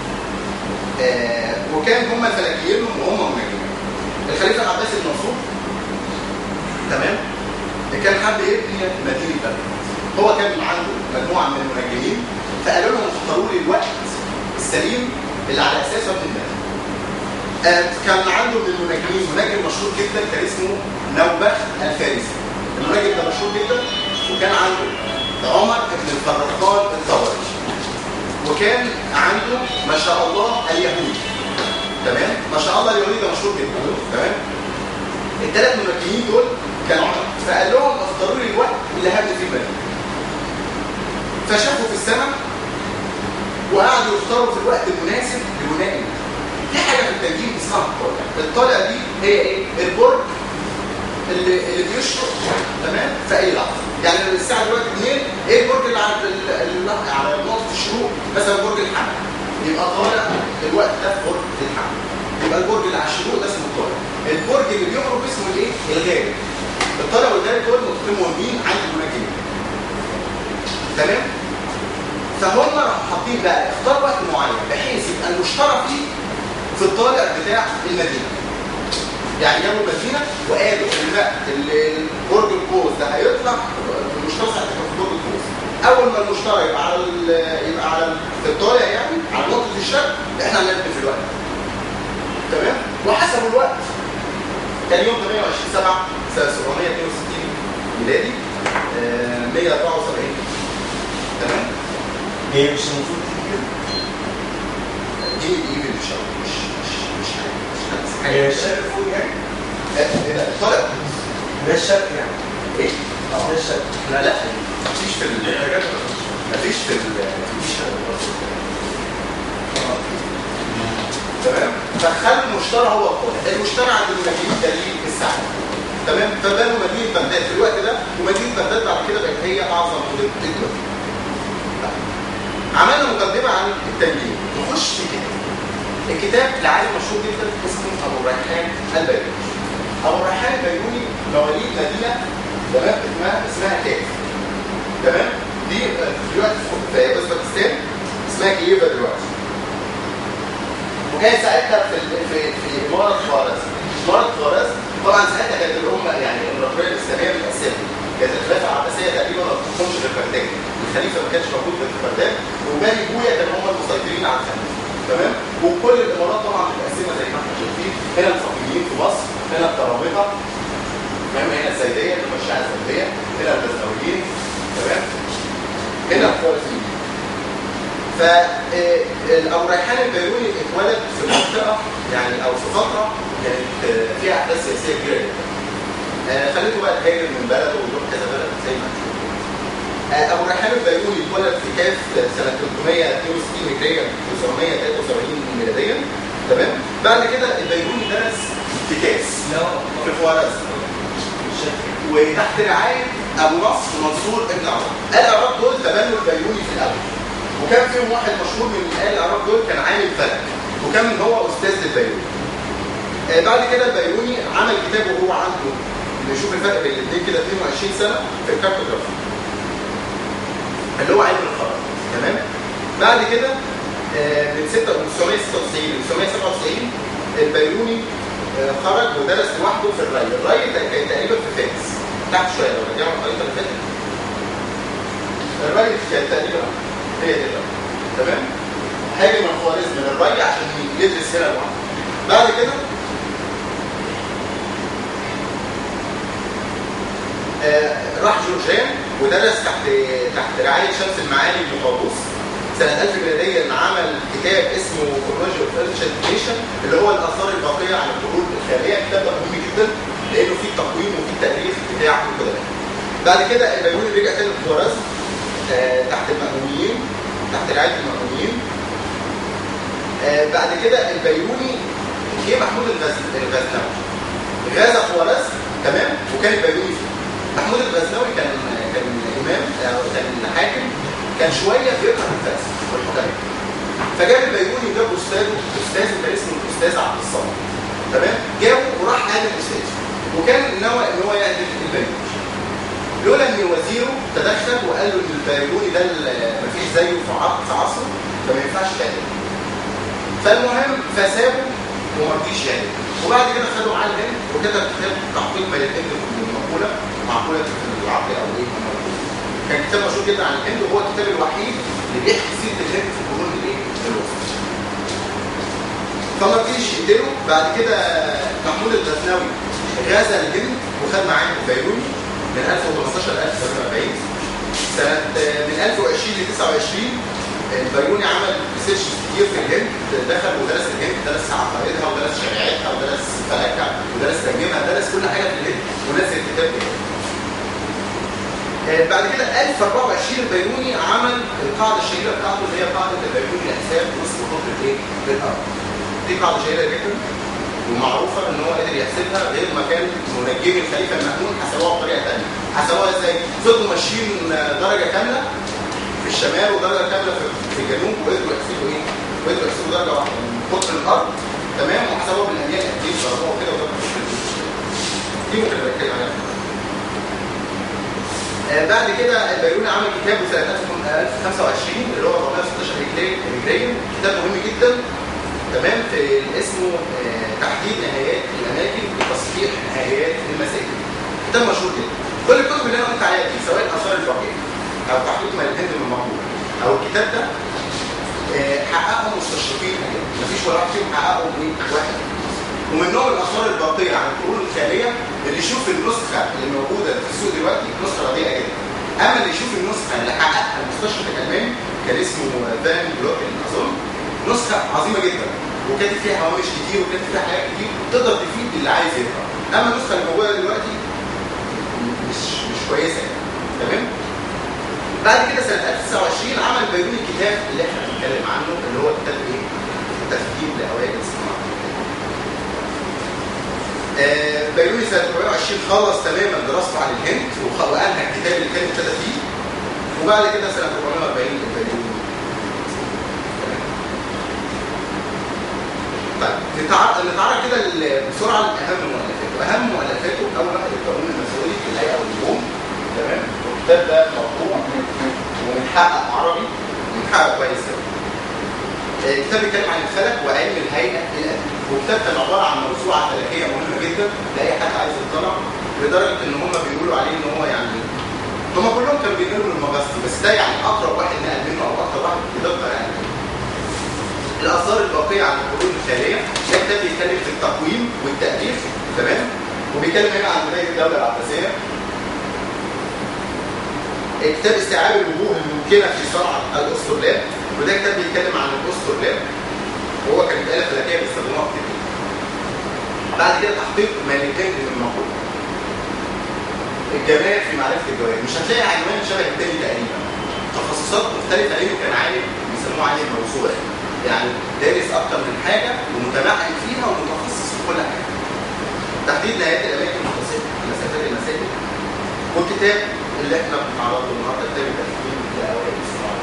آه وكان هم فلكيين وهم منجمين. الخليفه العباسي المنصور تمام كان حب يبني مدينه بغداد. هو كان عنده مجموعه من المنجمين فقالوا لهم اختاروا لي الوقت السليم اللي على اساسه ابني المدينه. آه، كان عنده من المنجمين منجم مشهور جدا كان اسمه نوبخ الفارسي المنجم ده مشهور جدا وكان عنده عمر بن الفرقان الطبري وكان عنده ما شاء الله اليهودي تمام ما شاء الله اليهودي ده مشهور جدا تمام الثلاث منجمين دول كانوا عمر فقال لهم اختاروا لي الوقت اللي هبني فيه المدينه فشافوا في السماء وقعدوا يختاروا في الوقت المناسب لبناء المدينه في حاجه في التنجيم اسمها الطالع الطالع دي هي ايه البرج اللي اللي بيشرق تمام في اي لحظه يعني الساعه دلوقتي 2 ايه البرج اللي على ال- ال- على نقطه الشروق مثلا برج الحمل يبقى طالع الوقت ده في برج الحمل يبقى البرج اللي على الشروق ده اسمه الطالع البرج اللي بيغرب اسمه الايه الغارب الطالع والغارب دول نقطتين مهمين عند المنجمين تمام فهم راحوا حاطين بقى اختار وقت معين بحيث يبقى المشترك فيه في الطالع بتاع المدينه يعني جابوا المدينه وقالوا ان لا ال- برج القوس ده هيطلع المشترك هتبقى في برج القوس اول ما المشترك يبقى على ال- يبقى على ال- في الطالع يعني على نقطه الشرق احنا هنركب في الوقت تمام وحسبوا الوقت كان يوم 28 7 سنه 762 ميلادي آه، 174 تمام هي مش المفروض تيجي كده دي الايفل ان شاء الله مش مش مش حاجه مش حاجة- حاجه هي الشرق فوق يعني آه، إيه ده؟ طالع ده الشرق يعني ايه ده الشرق لا لا مفيش في ال مفيش في ال مفيش تمام فخلوا المشترى هو القوة المشترى عند المدينة دليل الساعة تمام فبنوا مدينة بغداد في الوقت ده ومدينة بغداد بعد كده بقت هي أعظم مدن الدول عملنا مقدمة عن التنجيم نخش في كده الكتاب لعالم مشهور جدا اسمه أبو الريحان البيروني أبو الريحان البيروني مواليد مدينة تمام اسمها اسمها كاف تمام دي آه، دلوقتي في اوزبكستان اسمها كييفا دلوقتي وكان ساعتها في ال- في في اماره خوارزم اماره خوارزم طبعا ساعتها كانت الامه يعني الامبراطوريه الاسلاميه متقسمه كانت الخلافه العباسيه تقريبا ما بتحكمش غير بغداد الخليفه ما كانش موجود غير في بغداد وبني بويا كانوا هم المسيطرين على الخليفه تمام وكل الامارات طبعا متقسمه زي ما احنا شايفين هنا الفاطميين في مصر هنا الترابطه تمام هنا الزيديه اللي هم الشيعه الزيديه هنا الغزنويين تمام هنا الخوارزميين فأبو ريحان البيروني اتولد في منطقة يعني أو في فترة كانت آه، فيها أحداث سياسية كبيرة جدا. آه، خليته بقى تهاجر من بلده ويروح كذا بلد زي ما هنشوف. آه، أبو ريحان البيروني اتولد في كاف سنة 362 هجريا 973 ميلاديا تمام؟ بعد كده البيروني درس في كاس لا في خوارزم مش شايف وتحت رعاية أبو نصر منصور ابن عمر. آل عراق دول تبنوا البيروني في الأول. وكان فيهم واحد مشهور من آل عراق دول كان عامل فلك. وكان هو أستاذ للبيروني. آه بعد كده البيروني عمل كتاب وهو عنده نشوف الفرق بين الاثنين كده 22 سنة في الكارتوجرافي. اللي هو علم الخرائط تمام؟ بعد كده آه، من 6 من 996 ل 997 البيروني آه، خرج ودرس لوحده في الري، الري ده كان تقريبا في فارس تحت شويه لو رجعوا الخريطه اللي فاتت الري كان تقريبا هي دي الري تمام؟ هاجي من خوارزم من الري عشان يدرس هنا لوحده بعد كده آه، راح جورجان ودرس تحت تحت رعايه شمس المعالي بن قابوس سنه 1000 ميلاديا عمل كتاب اسمه كورنوجي اوف ايرشن اللي هو الاثار الباقيه عن القرون الخاليه الكتاب ده مهم جدا لانه فيه تقويم وفيه تاريخ بتاع القدماء. بعد كده البيروني رجع تاني لخوارزم آه، تحت المأمونيين تحت رعايه المأمونيين آه، بعد كده البيروني جه محمود الغز- الغزنوي غزا خوارزم تمام وكان البيروني فيه محمود الغزنوي كان كان امام أو كان حاكم كان شويه بيكره الفلسفه والحكماء فجاب البيروني وجاب استاذه استاذ كان اسمه الاستاذ عبد الصمد تمام جابه وراح قال الاستاذ وكان نوى ان هو يهدف البيروني لولا ان وزيره تدخل وقال له ان البيروني ده ال- مفيش زيه في عصر في عصره فما ينفعش تعمل فالمهم فسابه وما رضيش يعني وبعد كده خدوا معاه الهند وكتب كتاب تحقيق ما يتم في المقوله معقوله في العقل او ايه كان كتاب مشهور جدا عن الهند وهو الكتاب الوحيد اللي بيحكي سيره الهند في القرون الايه؟ الوسطى. فما رضيش يقتله بعد كده محمود الغزنوي غزا الهند وخد معاه البيروني من 1015 ل 1040 سنة من 1020 ل 29 البيروني عمل ريسيرش كتير في الهند دخل ودرس الهند درس عقائدها ودرس شريعتها ودرس فلكها ودرس تنجيمها درس كل حاجة في الهند ونزل كتاب كده. آه، بعد كده 1024 البيروني عمل القاعدة الشهيرة بتاعته اللي هي قاعدة البيروني الأحساب وسط خط الايه؟ الأرض. دي قاعدة شهيرة جدا ومعروفة ان هو قدر يحسبها غير ما كان منجمي الخليفة المأمون حسبوها بطريقة ثانية. حسبوها ازاي؟ فضلوا ماشيين درجة كاملة في الشمال ودرجة كاملة في في الجنوب وقدروا يحسبوا ايه؟ وقدروا يحسبوا درجة واحدة من قطر الأرض تمام وحسبوها بالأميال قد ايه ضربوها كده وضربوها كده. دي ممكن نبقى نتكلم عليها. آه، بعد كده البيروني عمل كتابه سنه 1025 اللي هو 416 هجري- هجريا كتاب مهم جدا تمام في اسمه آه، تحديد نهايات الاماكن وتصحيح نهايات المساجد كتاب مشهور جدا كل الكتب اللي انا قلت عليها دي سواء اثار البقيه او تحقيق ما الهند من المقبول او الكتاب ده آه، حققوا مستشرقين حاجات مفيش ولا واحد فيهم حققوا ايه واحد ومنهم الاثار الباقيه عن القرون الخاليه اللي يشوف النسخه اللي موجوده في السوق دلوقتي نسخه رديئه جدا اما اللي يشوف النسخه اللي حققها المستشرق الالماني كان اسمه فان بلوكن اظن نسخه عظيمه جدا وكاتب فيها هوامش كتير وكاتب فيها حاجات كتير تقدر تفيد اللي عايز يقرا اما النسخه اللي موجوده دلوقتي مش مش كويسه يعني تمام بعد كده سنه 1929 عمل بيروني الكتاب اللي احنا بنتكلم عنه اللي هو كتاب ايه؟ تفكير لاوائل الصناعه آه، بيروني سنه 420 خلص تماما دراسته عن الهند وخ- وانهى الكتاب اللي كان ابتدى فيه وبعد كده سنه 440 البيروني طيب نتعرف نتعرف كده ال- بسرعه لاهم مؤلفاته اهم مؤلفاته اول واحد القانون المسؤولي في الهيئه والنجوم تمام والكتاب ده مطبوع ومتحقق عربي ومتحقق كويس قوي الكتاب بيتكلم عن الفلك وعلم الهيئه الادبي والكتاب كان عباره عن موسوعه فلكيه مهمه جدا لاي حد عايز يطلع لدرجه ان هم بيقولوا عليه ان هو يعني هم كلهم كانوا بينقلوا من المغسطي بس ده يعني اقرب واحد نقل منه او اكتر واحد بدقه يعني الاثار الباقيه عن القرون الخاليه ده كتاب بيتكلم في التقويم والتاليف تمام وبيتكلم هنا عن بدايه الدوله العباسيه كتاب استيعاب الوجوه الممكنه في صنعه الاسطرلاب وده كتاب بيتكلم عن الاسطرلاب وهو كانت آلة فلكية بيستخدموها كتير بعد كده تحقيق مالكين من المقول الجمال في معرفة الجواب مش هتلاقي عنوان شبه التاني تقريبا تخصصات مختلفة لأنه كان عالم بيسموه عالم موسوعي يعني دارس أكتر من حاجة ومتمعن فيها ومتخصص في كل حاجة تحديد نهايات الأماكن المتصلة مسافات المساجد والكتاب اللي احنا بنتعرض له النهارده كتاب التفكير لأوائل الصناعة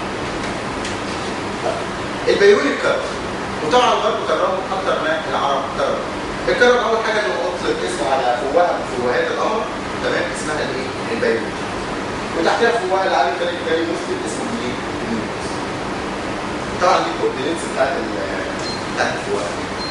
البيروني الكرم وطبعا الغرب كرمه اكتر ما العرب كرمه الكرم اول حاجه انه اطلق اسمه على فوهه من فوهات القمر تمام اسمها الايه؟ البيروني وتحتها فوهه العالم كان كريم مسلم اسمه الايه؟ النيوز طبعا دي الكوردينيتس بتاعت ال- بتاعت الفوهه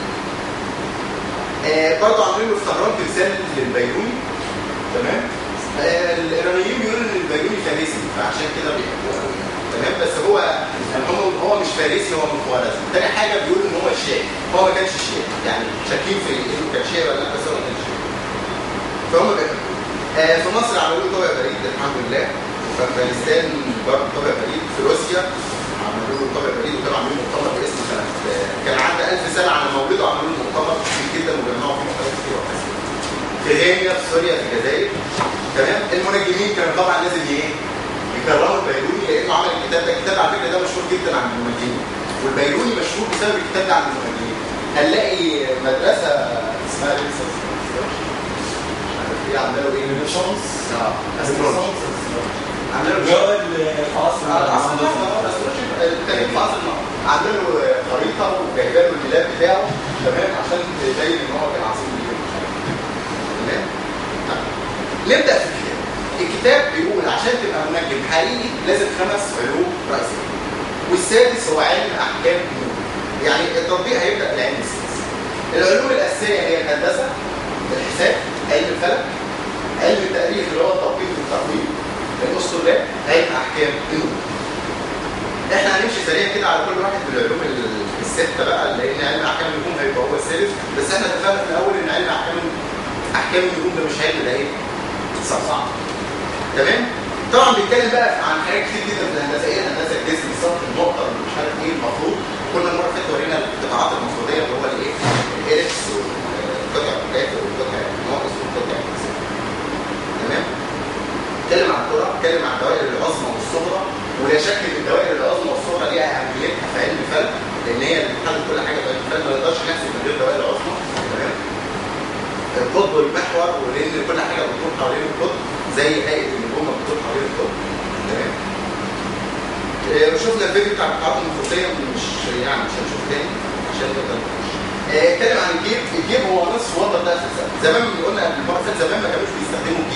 آه برضه عاملين له في طهران تمثال للبيروني تمام آه الايرانيين بيقولوا ان البيروني فارسي فعشان كده بيحبوه قوي تمام بس هو يعني هو هو مش فارسي هو من خوارزم تاني حاجه بيقولوا ان هو شيعي هو ما كانش شيعي يعني شاكين في انه كان شيعي ولا لا بس هو ما كانش شيعي فهم بيحبوه آه في مصر عملوا له طابع بريد الحمد لله وفي افغانستان برضه طابع بريد في روسيا عملوا له طابع بريد وكانوا عاملين مؤتمر باسمه سنه آه، كان عدى 1000 سنه على مولده عملوا له مؤتمر كبير جدا وجمعوا فيه مقالات كتير وحاجات في غينيا في سوريا في الجزائر تمام المنجمين كانوا طبعا لازم ايه يكرموا البيروني لانه عمل الكتاب ده الكتاب على فكره ده مشهور جدا عند المنجمين والبيروني مشهور بسبب الكتاب ده عند المنجمين هنلاقي مدرسه اسمها لسه هي عامله له ايه؟ رينيسانس اه استرولوجي عامله له جوال في عصر آه، عصر النهضة، آه، أسترولوجي، التاريخ في عصر النهضة. عامله له خريطه وجايبه له الميلاد بتاعه تمام عشان تبين ان هو كان عظيم جدا تمام طيب. نبدا في الكتاب الكتاب بيقول عشان تبقى منجم حقيقي لازم خمس علوم رئيسيه والسادس هو علم احكام النجوم يعني التطبيق هيبدا بالعلم السادس العلوم الاساسيه هي الهندسه الحساب علم الفلك علم التاريخ اللي هو التطبيق والتقويم الاسطورات علم احكام النجوم احنا هنمشي سريع كده على كل واحد من العلوم ال- السته بقى لان علم احكام النجوم هيبقى هو السادس بس احنا اتفقنا في الاول ان علم احكام احكام النجوم ده مش علم ده ايه؟ صعب تمام؟ طبعا بيتكلم بقى عن حاجات كتير جدا في الهندسه ايه الهندسه الجسم السطح النقطه مش عارف ايه المفروض كنا المره اللي فاتت ورينا القطاعات المفروضيه اللي هو الايه؟ الاليبس والقطع الكافر والقطع الناقص والقطع الكسر تمام؟ اتكلم عن الكره اتكلم عن الدوائر العظمى والصغرى ولا شك ان الدوائر العظمى والصغرى ليها اهميتها في علم الفلك لان هي اللي بتحدد كل حاجه في علم الفلك ما نقدرش نحسب من غير الدوائر العظمى تمام القطب والمحور ولان كل حاجه بتدور حوالين القطب زي هيئه النجوم ما بتدور حوالين القطب تمام آه، شفنا الفيديو بتاع القطاعات المفروضيه مش يعني مش هنشوف تاني عشان نقدر نخش آه، اتكلم عن الجيب الجيب هو نصف وتر ده اساسا زمان قلنا قبل المره اللي فاتت زمان ما كانوش بيستخدموا الجيب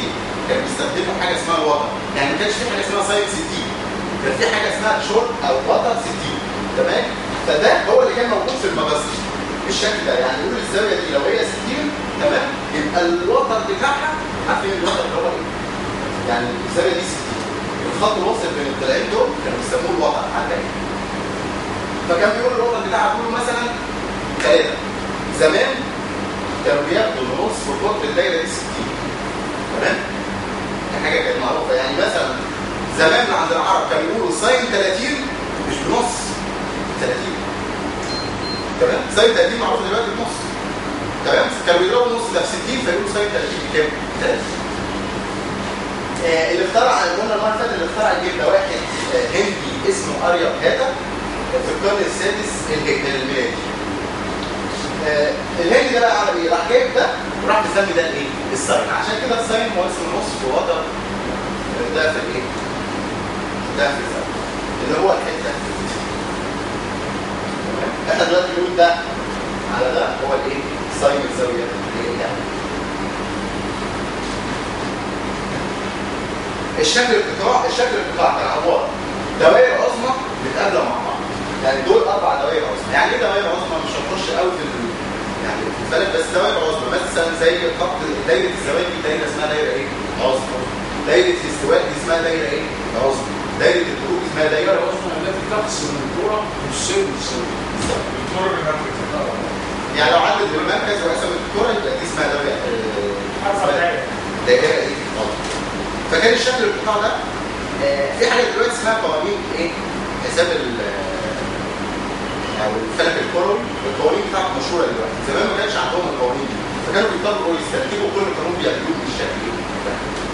كانوا بيستخدموا حاجه اسمها الوتر يعني ما كانش في حاجه اسمها ساين 60 كان في حاجه اسمها شورت او وتر 60 تمام فده هو اللي كان موجود في المجسر بالشكل ده يعني نقول الزاويه دي لو هي 60 تمام يبقى الوتر بتاعها عارفين الوتر اللي هو ايه؟ يعني الزاويه دي 60 الخط الوسط بين الضلعين دول كانوا بيسموه الوتر حتى ايه فكان بيقول الوتر بتاعها كله مثلا ثلاثه زمان كانوا بياخدوا نص في قطر الدايره دي 60 تمام دي حاجه كانت معروفه يعني مثلا زمان عند العرب كانوا يقولوا ساين 30 مش بنص 30 تمام ساين 30 معروف دلوقتي بنص تمام كانوا بيضربوا نص ده في 60 فيقولوا ساين 30 بكام؟ 30 آه اللي اخترع قلنا المره اللي فاتت اللي اخترع الجيب ده واحد آه هندي اسمه اريا هاتا في القرن السادس الميلادي آه الهندي ده بقى عمل ايه؟ راح جايب ده وراح مسمي ده الايه؟ الساين عشان كده الساين هو اسم نص ووتر ده في الايه؟ ده في الزمن اللي هو الحته تمام؟ احنا دلوقتي بنقول ده على ده هو الايه؟ ساين الزاويه الايه يعني الشكل القطاع الشكل القطاع كان عباره دوائر عظمى متقابله مع بعض يعني دول اربع دوائر عظمى يعني ايه دوائر عظمى مش هنخش قوي في ال- يعني في الفلك بس دوائر عظمى مثلا زي خط دايره الزوايا دي دايره اسمها دايره ايه؟ عظمى دايره الاستواء دي اسمها دايره ايه؟ عظمى دايره الخروج اسمها دايره الدائرة العظمى التي تقسم الكرة نصين نصين الدكتور بنفسه يعني لو عدت بالمركز وقسمت الكره يبقى دي اسمها دايره آه، أربع اسمها دقايق دائره ايه؟ عظمى فكان الشكل القطاع ده آه، في حاجه دلوقتي اسمها قوانين ايه؟ حساب ال او الفلك الكروي القوانين بتاعته مشهوره دلوقتي زمان ما كانش عندهم القوانين دي فكانوا بيضطروا يستنتجوا كل قانون بيعملوه بالشكل ده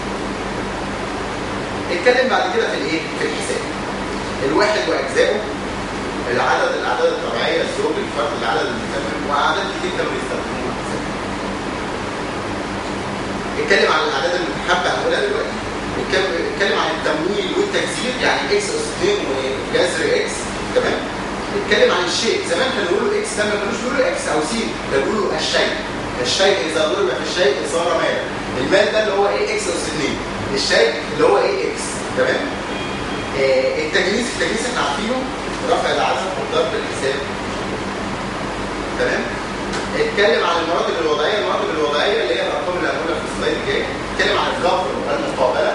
اتكلم بعد كده في الايه؟ في الحساب الواحد واجزائه العدد الاعداد الطبيعيه الزوج الفرد العدد المكمل واعداد كتير كانوا بيستخدموها في الحساب اتكلم عن الاعداد المتحبه هنقولها دلوقتي اتكلم اتكلم عن التمويل والتجزير يعني اكس اس 2 وجذر اكس تمام اتكلم عن الشيء زمان كانوا يقولوا اكس ده ما كانوش بيقولوا اكس او سي كانوا بيقولوا الشيء الشيء اذا ضرب في الشيء صار مالا المال ده اللي هو ايه اكس اس 2 الشيء اللي هو ايه اكس تمام آه التجنيس التجنيس احنا عارفينه رفع العزم وضرب الحساب تمام اتكلم عن المراتب الوضعيه المراتب الوضعيه اللي هي الارقام اللي هنقولها في السلايد الجاي اتكلم عن الجبر والمقابله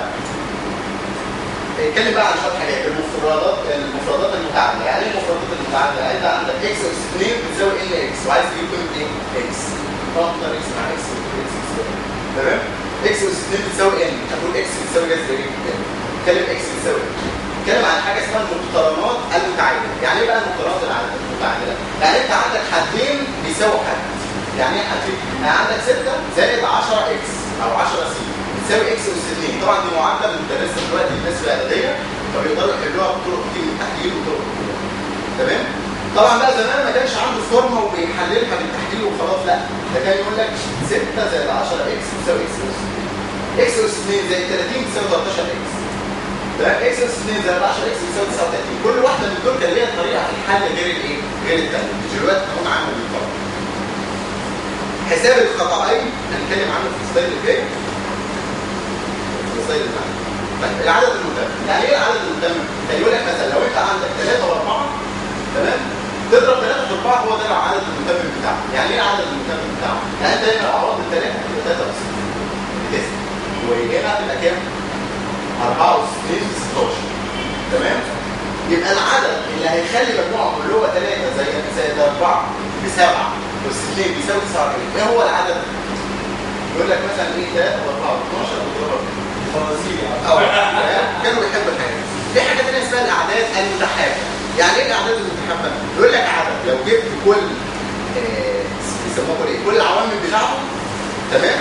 اتكلم بقى عن شويه حاجات المفردات المفردات المتعادله يعني ايه المفردات المتعادله يعني انت عندك اكس اس 2 بتساوي ان اكس وعايز تجيب قيمه ايه اكس فاختار اكس مع اكس اكس بتساوي تمام اكس اس 2 بتساوي ان هتقول اكس بتساوي جذر ايه اتكلم اكس بتساوي اتكلم عن حاجه اسمها المقترنات المتعادله يعني ايه بقى المقترنات الع- المتعادله يعني انت عندك حدين بيساووا حد يعني ايه حدين يعني عندك 6 زائد 10 اكس او 10 سي بتساوي اكس اس 2 طبعا دي معادله بندرسها دلوقتي للناس في الاعداديه فبيقدروا يحلوها بطرق كتير من التحليل وطرق كتير تمام طبعا بقى زمان ما كانش عنده فورمه وبيحللها بالتحليل وخلاص لا ده كان يقول لك 6 زائد 10 اكس بتساوي اكس اس 2 اكس اس 2 زائد 30 بتساوي 13 اكس تمام اكس اس 2 زائد 10 اكس بتساوي 39 كل واحده من دول كان ليها طريقه في الحل غير الايه؟ غير الثانيه مش دلوقتي قانون عام بالطبع حساب الخطأين هنتكلم عنه في السلايد الجاي في السلايد اللي بعده. طيب العدد المتمم يعني ايه العدد المتمم؟ يعني يقول لك مثلا لو انت عندك 3 و4 تمام تضرب 3 في 4 هو ده العدد المتمم بتاعه يعني ايه العدد المتمم بتاعه؟ يعني انت هنا اعراض الثلاثه هتبقى 3 بس بتسعه وهنا هتبقى كام؟ 4 و 2 16 تمام؟ يبقى العدد اللي هيخلي مجموعه اللي هو 3 زائد زائد 4 بسبعه بس 2 بيساوي 49 ايه هو العدد؟ يقول لك مثلا ايه 3 و4 و12 وضرب فوازير يعني أو كانوا بيحبوا الحاجات في حاجه ثانيه اسمها الاعداد المتحابه يعني ايه الاعداد المتحابه يقول لك عدد لو جبت كل آه، بيسموها كل ايه كل العوامل بتاعته تمام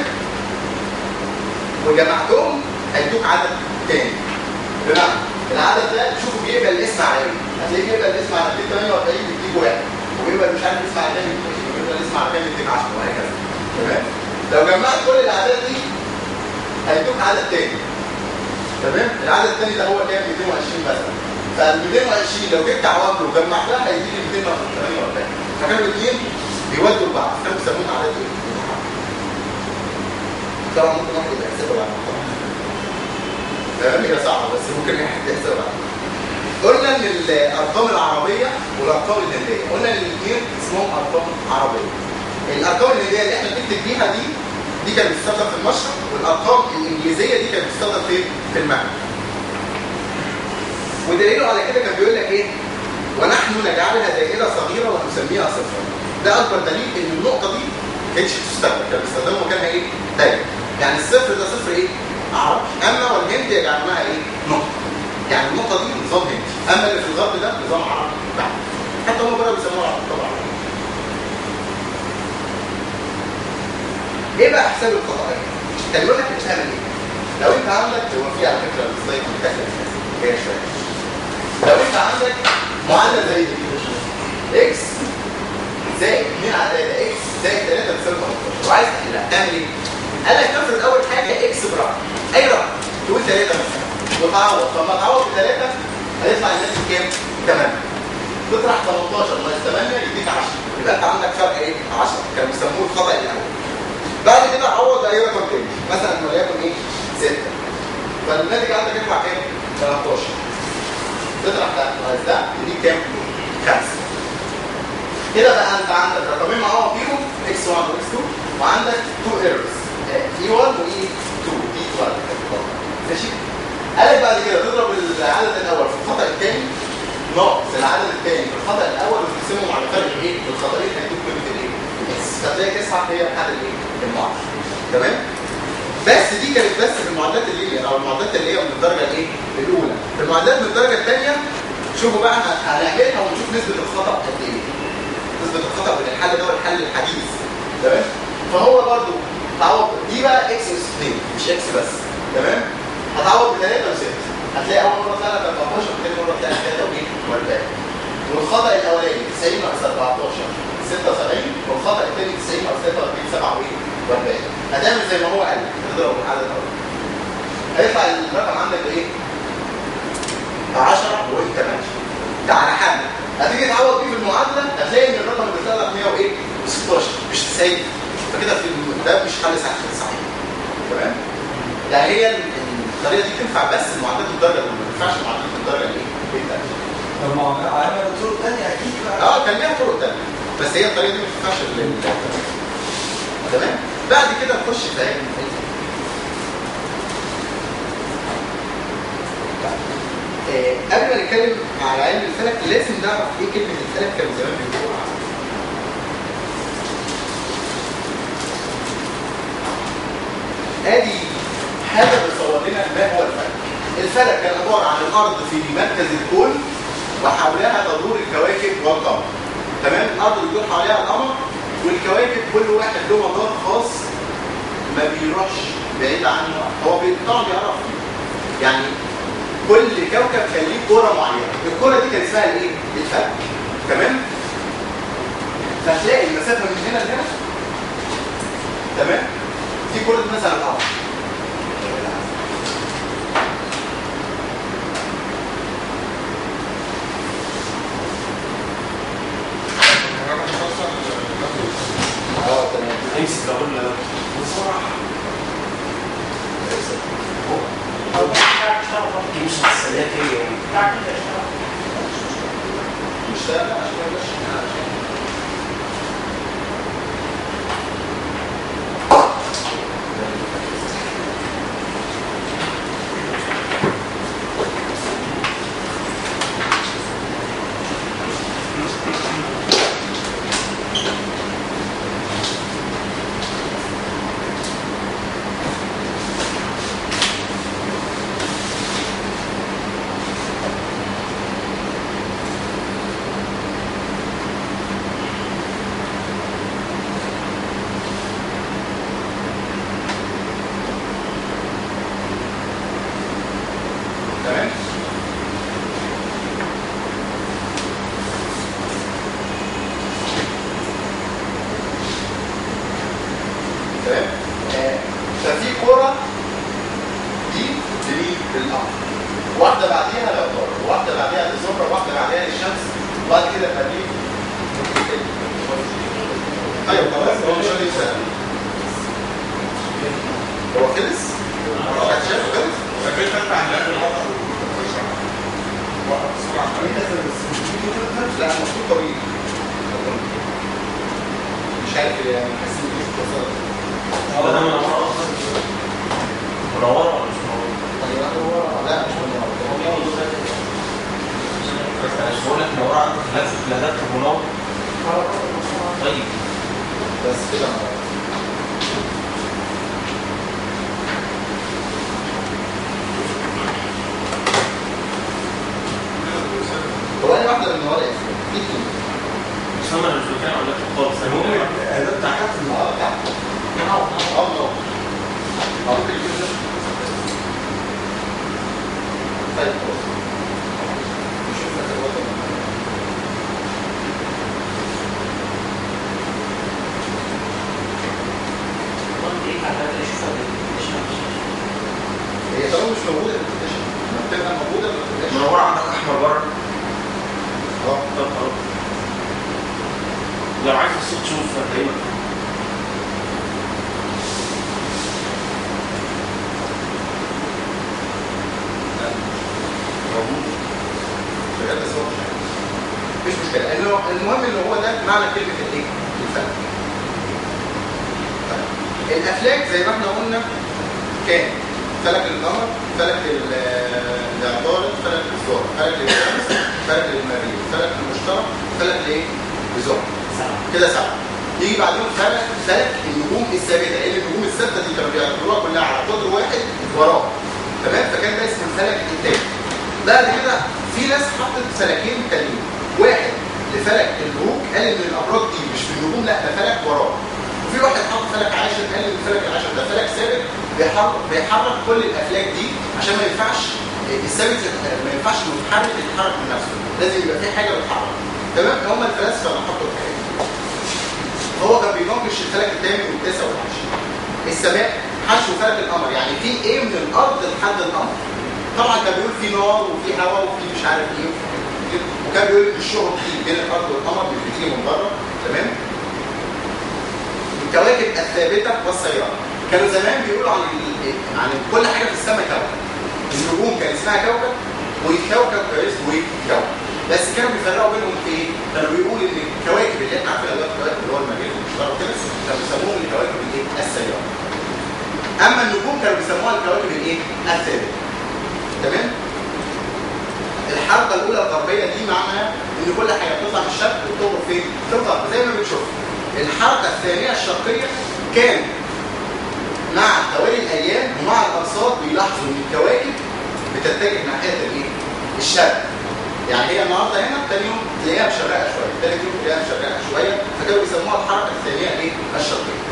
وجمعتهم هيدوك عدد تاني بمعنى العدد ده شوفوا بيقبل الاسم على ايه هتلاقيه بيقبل الاسم على 48 بتجيب واحد وبيقبل مش عارف الاسم على كام بتجيب وبيقبل الاسم على كام بتجيب 10 وهكذا تمام لو جمعت كل الاعداد دي هيدوك عدد تاني تمام العدد الثاني ده هو كام 220 مثلا فال 220 لو جبت عوامله وجمعتها هيديك 248 فكانوا الاثنين بيودوا لبعض كانوا بيسموها عدد ايه؟ طبعا ممكن واحد يبقى يحسبها بعد ما طبعا تمام هي صعبه بس ممكن اي حد يحسبها قلنا ان الارقام العربيه والارقام الهنديه قلنا ان الاثنين اسمهم ارقام عربيه الارقام الهنديه اللي احنا بنكتب بيها دي دي كانت بتستخدم في المشرق والارقام الانجليزيه دي كانت بتستخدم في في المغرب ودليله على كده كان بيقول لك ايه ونحن نجعلها دائره صغيره ونسميها صفرا ده اكبر دليل ان النقطه دي ما كانتش بتستخدم كان بيستخدموا مكانها ايه دايره يعني الصفر ده صفر ايه عربي اما والهند يجعلونها ايه نقطه يعني النقطه دي نظام هندي اما اللي في الغرب ده نظام عربي بحت. حتى هم بره بيسموها عربي طبعا ايه بقى حساب القضائيه كان يقول لك بتعمل ايه لو انت عندك هو في على فكره السلايد بتاعتك هي شويه لو انت عندك معادله زي دي اكس زائد 2 على 3 اكس زائد 3 بتساوي 18 وعايز تحلها تعمل ايه؟ قال لك نفرض اول حاجه اكس برقم اي رقم تقول 3 مثلا وتعوض فلما تعوض ب 3 هيطلع الناتج كام؟ 8 تطرح 18 ناقص 8 يديك 10 يبقى انت عندك فرق ايه؟ 10 كانوا بيسموه الخطا الاول بعد كده عوض اي رقم تاني مثلا وليكن ايه؟ 6 فالناتج عندك يطلع كام؟ 13 تطرح ده ناقص ده يديك كام؟ 5 كده بقى انت عندك رقمين معاهم فيهم x1 و x2 وعندك 2 ايرورز e1 و e2 e1 ماشي قالك بعد كده تضرب العدد الاول في الخطا الثاني ناقص العدد الثاني في الخطا الاول وتقسمهم على فرق الايه؟ الخطأين هيدوك قيمه الايه؟ الاكس فتلاقي تسعه هي حل الايه؟ المعادله تمام؟ بس دي كانت بس في المعادلات اللي او المعادلات اللي هي من الدرجه الايه؟ الاولى في المعادلات من الدرجه الثانيه شوفوا بقى هنعملها ونشوف نسبه الخطا قد ايه نسبة الخطأ بين الحل ده والحل الحديث تمام فهو برضو تعوض دي بقى اكس اس 2 مش اكس بس تمام هتعوض ب 3 و6 هتلاقي اول مره طلع 14 وثاني مره طلع 3 وايه و40 والخطأ الاولاني 90 ناقص 14 76 والخطأ الثاني 90 ناقص 43 7 وايه و40 هتعمل زي ما هو قال لك هتضرب العدد الاول هيطلع الرقم عندك بايه؟ ب 10 وانت ماشي ده على حل هتيجي تعوض بيه في المعادله هتلاقي ان الرقم اللي بيطلع لك 100 وايه؟ 16 مش 90 فكده في الم- ده مش حل صح صحيح تمام؟ يعني هي ال- الطريقه دي تنفع بس المعادلات الدرجه الاولى ما تنفعش المعادلات الدرجه الايه؟ الثانيه طب ما هو عمل طرق تانية أكيد بقى اه كان ليها طرق ثانيه بس هي الطريقه دي ما تنفعش لل تمام؟ بعد كده نخش في علم الفلك. آه، قبل ما نتكلم على علم الفلك لازم نعرف ايه كلمه الفلك كانوا زمان بيقولوا ادي حاجه بتصور لنا ما هو الفلك الفلك كان عباره عن الارض في مركز الكون وحولها تدور الكواكب والقمر تمام الارض بيدور حواليها القمر والكواكب كل واحد له مدار خاص ما بيروحش بعيد عنه هو بي- طبعا بيعرف يعني كل كوكب كان ليه كوره معينه الكوره دي كان اسمها الايه الفلك تمام فتلاقي المسافه من هنا لهنا تمام دي كوره مثلا القمر الرقم توصل اه تمام امسك اقول لك او بتاعك تشتغل برضه. دي مش مسألة هي يعني بتاعك انت تشتغل مش ده لا عشان ما يبقاش- تمام تمام آه، ففي كرة دي تليق للقمر واحدة بعديها للقمر واحدة بعديها للزهرة واحدة بعديها للشمس وبعد كده يبقى دي ايوه خلاص هو مش هيسأل هو خلص؟ حد شايفه خلص؟ فكرت انت عن لا المفروض طويل مش عارف يعني حاسس ان في اختصار ده ده منورة أصلا منورة ولا مش منورة؟ لا مش منور بس أنا مش بقول لك منورة عندك لازم لازم منور طيب بس كده منور. هو انا واحده من ورا اسمه في اتنين. مش فاهم أنا مش بتكلم عن اللابتوب خالص أنا المهم بتكلم عن- الاداء بتاع حد اه تحت اه منور اه ممكن يكون ده. طيب خلاص نشوف اخر وقت هي طالما مش موجوده في الابلكيشن لما بتبقى موجوده في الابلكيشن منورة عندك أحمر بره اه طب خلاص لو عايز الصوت شوف هتلاقيه مكتوب. موجود شغال بس هو مش عارف. مش مشكله إنه- المهم ان هو ده معنى كلمه الايه؟ الفلك. طيب. الافلاك زي ما احنا قلنا كان فلك القمر فلك ال- العطارد فلك الزهر فلك للشمس فلك للمريخ فلك المشترك فلك لايه؟ لزهر كده سبعه يجي بعدين فلك فلك النجوم الثابته لان النجوم الثابته دي كانوا بيعتبروها كلها على قطر واحد وراه تمام فكان ده اسمه الفلك التاني بعد كده في ناس حطت فلكين تانيين واحد لفلك البروج قال ان الابراج دي مش في النجوم لا ده فلك وراه وفي واحد حط فلك عاشر قال ان الفلك العاشر ده فلك ثابت بيحرك بيحرك كل الافلاك دي عشان ما ينفعش الثابت يت- ما ينفعش المتحرك يتحرك من نفسه لازم يبقى في حاجه بتتحرك تمام هم الفلاسفه اللي حطوا الحاجات دي هو كان بيناقش الفلك الثامن والتاسع والعاشر السماء حشو فلك القمر يعني في ايه من الارض لحد القمر طبعا كان بيقول في نار وفي هواء وفي مش عارف ايه وفي حاجات كتير. وكان بيقول ان الشهب دي بين الارض والقمر مش بتيجي من بره تمام الكواكب الثابته والسياره كانوا زمان بيقولوا عن ال- عن كل حاجه في السماء كوكب النجوم كان اسمها كوكب والكوكب كان اسمه ايه؟ كوكب بس كانوا بيفرقوا بينهم في ايه؟ كانوا بيقولوا ان الكواكب اللي احنا عارفينها دلوقتي الكواكب اللي هو المريخ والمشترك كده كانوا بيسموهم الكواكب الايه؟ السياره اما النجوم كانوا بيسموها الكواكب الايه؟ الثابته تمام؟ الحركه الاولى الغربيه دي معناها ان كل حاجه بتطلع من الشرق وبتغرب فين؟ في الغرب زي ما بنشوف. الحركه الثانيه الشرقيه كان مع توالي الايام ومع الارصاد بيلاحظوا ان الكواكب بتتجه ناحيه الايه؟ الشرق. يعني هي النهارده هنا تاني يوم تلاقيها مشرقه شويه، تالت يوم تلاقيها مشرقه شويه، فكانوا بيسموها الحركه الثانيه الايه؟ الشرقيه.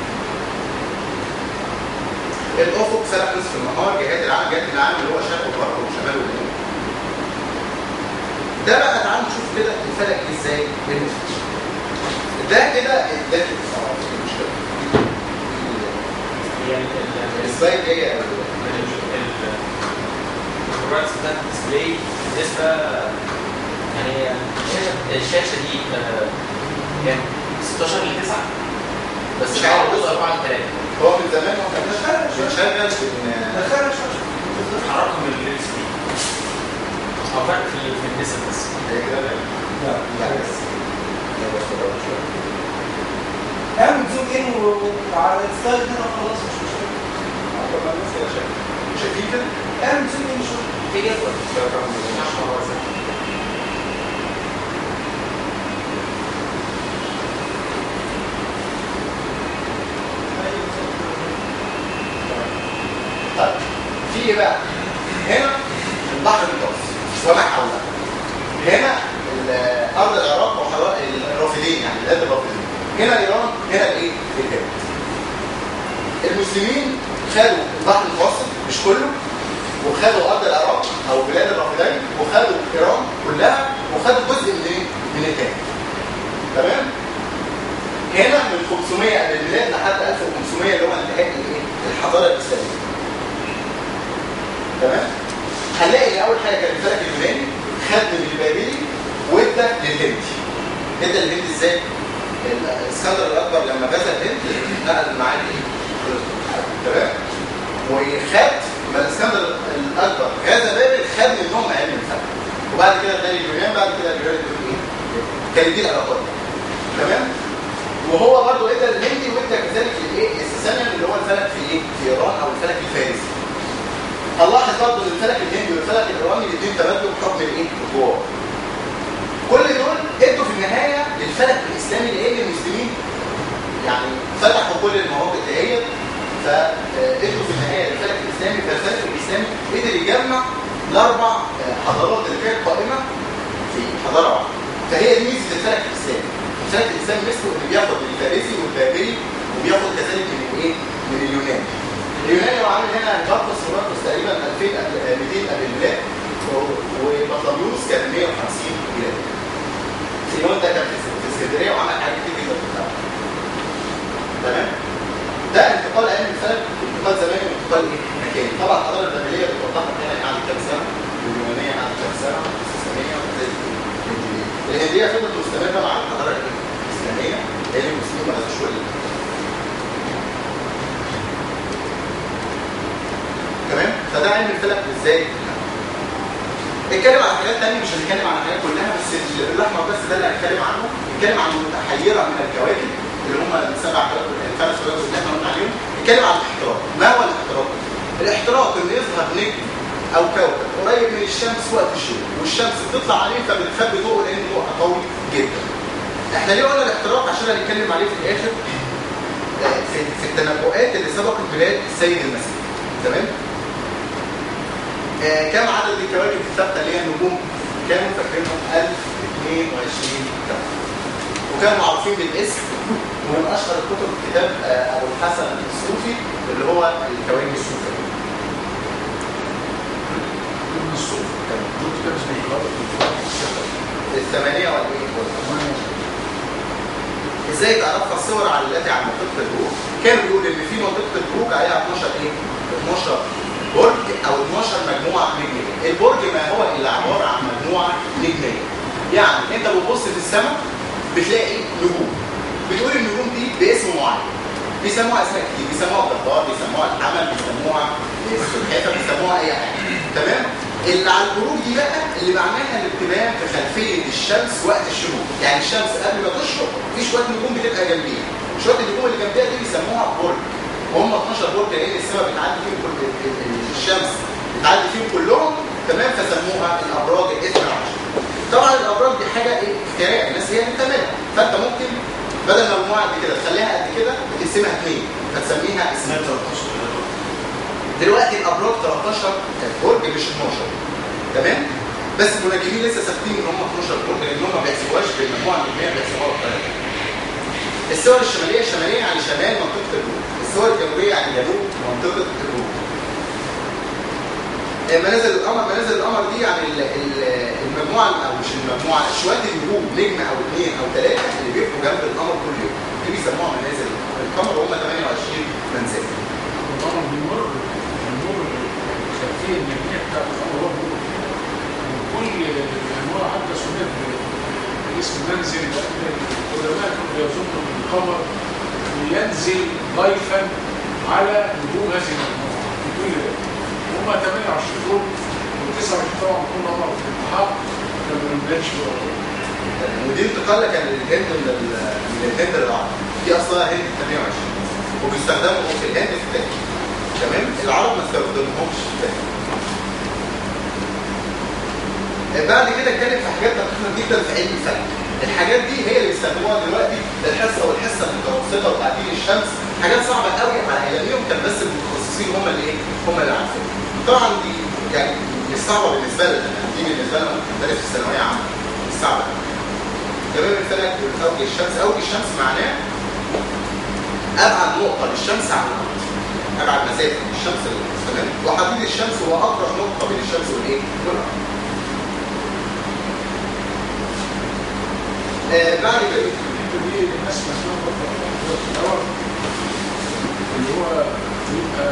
الافق سلك نصف النهار جهات العالم جهات العالم اللي هو شرق وغرب وشمال وجنوب. ده بقى تعالوا نشوف كده الفلك ازاي بالنسبه ده كده ده مش كده يعني ال- السلايد جايه البروجرامز بتاعت الديسبلاي بالنسبه يعني الشاشه الشاشه دي آه، يعني 16 ل 9 بس مش عارف. العرض 4 ل 3 هو من زمان هو كان بيشتغل بن- دخلنا شاشه حركهم ال ال سي او فرق في ال- في النسب بس هي كده لا لا لا بس لا بس ده شوية. اعمل زوم ان وعلى الستايل هنا خلاص مش مشكله طب ما الناس كده شايفة. شايفين كده؟ اعمل زوم ان شويه في جدول ده طبعاً مش- طيب في ايه بقى؟ هنا البحر المتوسط وما حوله هنا ال- ارض العراق وحوالي الرافدين يعني بلاد الرافدين هنا ايران هنا الايه؟ الهند المسلمين خدوا البحر المتوسط مش كله وخدوا ارض العراق او بلاد الرافدين وخدوا ايران كلها وخدوا جزء من ايه؟ من التاني تمام؟ هنا من 500 قبل الميلاد لحد 1500 اللي هو انتهاء الايه؟ الحضاره الاسلاميه تمام هنلاقي ان اول حاجه كان الفلك اليوناني خد من البابلي وادى للهند ادى للهند ازاي؟ الاسكندر الاكبر لما غزا الهند نقل معاه الايه؟ تمام وخد ما الاسكندر الاكبر غزا بابل خد منهم علم الفلك وبعد كده ادى لليونان بعد كده اليونان ادوا ايه؟ كانت دي العلاقات تمام وهو برضه ادى الهندي وادى كذلك الايه الساسانيان اللي هو الفلك في ايه في ايران او الفلك الفارسي هنلاحظ برضه ان الفلك الهندي والفلك الايراني الاثنين تبادلوا بحكم الايه الجوار كل دول ادوا في النهايه للفلك الاسلامي لان المسلمين يعني فتحوا كل المناطق دهيت فادوا في النهايه للفلك الاسلامي فالفلك الاسلامي قدر يجمع الاربع حضارات اللي كانت قائمه في حضاره واحده فهي دي ميزه الفلك الاسلامي الفلك الاسلامي مثله انه بياخد من الفارسي والبابلي وبياخد كذلك من الايه؟ من اليونان اليوناني هو عامل هنا بطرس وبطرس تقريبا 2000 قبل 200 قبل الميلاد وبطليوس كان 150 ميلاد سينون ده كان في اسكندريه وعمل حاجات كتير جدا في الدولة. تمام ده انتقال علم الفلك انتقال زماني وانتقال ايه مكاني طبعا الحضاره البابليه بتوضحها هنا قعدت كام سنه اليونانيه قعدت كام سنه الاسلاميه وكذلك الهنديه الهنديه فضلت مستمره مع الحضاره الايه؟ الاسلاميه لان المسلمين ما غزوش ولا تمام فده علم الفلك ازاي اتكلم عن حاجات تانية مش هنتكلم عن الحاجات كلها بس الاحمر بس ده اللي هنتكلم عنه اتكلم عن المتحيره من الكواكب اللي هم السبع الفلك اللي احنا قلنا عليهم اتكلم عن الاحتراق ما هو الاحتراق؟ الاحتراق ان يظهر نجم او كوكب قريب من الشمس وقت الشروق والشمس بتطلع عليه فبتخبي ضوءه لان ضوءها قوي جدا احنا ليه قلنا الاحتراق عشان هنتكلم عليه في الاخر آه، في في التنبؤات اللي سبقت ميلاد السيد المسيح تمام آه، كم عدد الكواكب الثابته اللي هي النجوم كانوا فاكرينهم 1022 كوكب وكانوا معروفين بالاسم ومن اشهر الكتب كتاب آه، ابو الحسن الصوفي اللي هو الكواكب الصوفيه من الصوف دول كده اسمه الغرب الثمانيه ولا ايه ازاي تعرفها الصور على التي على منطقه البروج كان بيقول ان في منطقه البروج عليها 12 ايه 12 برج او 12 مجموعه نجميه البرج ما هو الا عباره عن مجموعه نجميه يعني انت بتبص في السماء بتلاقي نجوم بتقول النجوم دي باسم معين بيسموها اسماء كتير بيسموها الجبار بيسموها الحمل بيسموها السلحفاه بيسموها اي حاجه تمام اللي على البروج دي بقى اللي معناها الارتباط في خلفيه الشمس وقت الشروق يعني الشمس قبل ما تشرق في شويه نجوم بتبقى جنبيها شويه النجوم اللي جنبيها دي بيسموها برج وهم 12 برج لان السماء بتعدي فيهم كل ال- ال- الشمس بتعدي فيهم كلهم تمام فسموها الابراج الاثنى عشر طبعا الابراج دي حاجه ايه اختياريه الناس هي اللي بتعملها فانت ممكن بدل مجموعه قد كده تخليها قد كده وتقسمها اثنين فتسميها اسمين دلوقتي الابراج 13 برج مش 12 تمام بس المنجمين لسه ثابتين ان هم 12 برج لان هم ما بيحسبوهاش بالمجموعه النجميه بيحسبوها بالطريقه الصور الشماليه الشماليه يعني شمال منطقه البروج الصور الجنوبيه يعني جنوب منطقه البروج آه، منازل القمر منازل القمر دي يعني ال- ال- المجموعه او مش المجموعه شويه النجوم نجم او اثنين او ثلاثه اللي بيبقوا جنب القمر كل يوم دي بيسموها منازل القمر وهم 28 منزل طبعا بيمر بيمر الخلفيه النجميه بتاعت القمر وكل انواع حتى سميت باسم منزل القدماء كانوا بيظنوا ان القمر ينزل ضيفا على نجوم هذه المجموعه في كل ده هم 28 دول و29 طبعا كل قمر في الاتحاد كانوا ما بنبانش ودي انتقالة كان للهند من ال- من الهند للعرب دي اصلها هند 28 وبيستخدموا في الهند في التاريخ تمام العرب ما استخدمهمش في التاريخ بعد كده اتكلم في حاجات دقيقه جدا في علم الفلك الحاجات دي هي اللي بيستخدموها دلوقتي الحصه والحصه المتوسطه وتعديل الشمس حاجات صعبه قوي على اياميهم كان بس المتخصصين هم اللي ايه هم اللي عارفين طبعا دي يعني مش صعبه بالنسبه لنا يعني دي بالنسبه لنا ممكن تدرس في الثانويه عامه مش صعبه تمام الفلك اوجه الشمس اوجه الشمس معناه ابعد نقطه للشمس عن الارض ابعد مسافه من الشمس للارض تمام وحديد الشمس هو اقرب نقطه بين الشمس والايه والارض آه بعد كده الحته دي الناس مسموعه برضه في الاول اللي هو بيبقى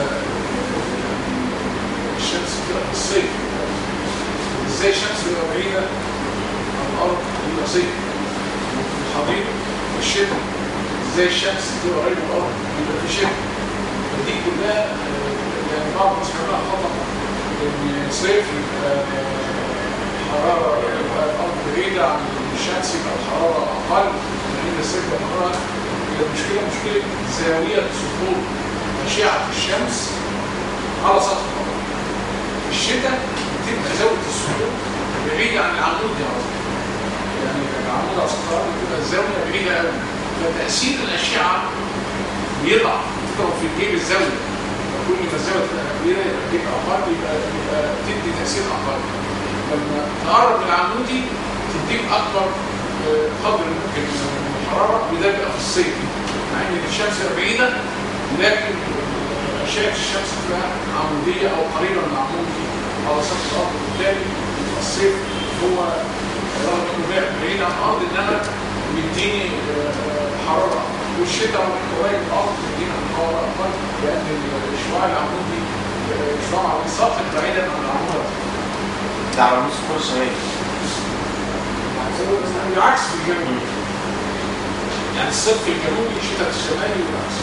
الشمس كده في الصيف ازاي الشمس بتبقى بعيده عن الارض بيبقى صيف وفي الحضيض في الشتاء ازاي الشمس بتبقى قريبه من الارض بيبقى في شتاء فدي كلها آه، يعني بعض الناس بيعملها خطا ان صيف يبقى آه، حراره يبقى الارض بعيده عن الشمس يبقى الحراره اقل عند السكه الحراره هي المشكله مشكله زاويه سقوط اشعه الشمس على سطح الارض في الشتاء بتبقى زاويه السقوط بعيده عن العمود دي على طول. يعني العمود على سطح الارض بتبقى الزاويه بعيده قوي فتاثير الاشعه بيضعف تضرب في الجيب الزاويه كل ما الزاويه تبقى كبيره يبقى الجيب اقل يبقى يبقى تدي تاثير اقل لما تقرب من العمودي تديك اكبر آه، قدر ممكن من الحراره وده بيبقى في الصيف مع ان الشمس بعيده لكن اشعه الشمس تبقى عموديه او قريبه من العمودي على سطح الارض وبالتالي يبقى الصيف هو رغم انه بعيد عن الارض انما بيديني آه، حراره والشتاء قريب من الارض بيدينا حراره اقل لان الشعاع العمودي آه، شعاع ساقط بعيدا عن العمود ده على نص كل الشمال بالعكس في الجنوب يعني الصيف في الجنوبي الشتاء في الشمالي والعكس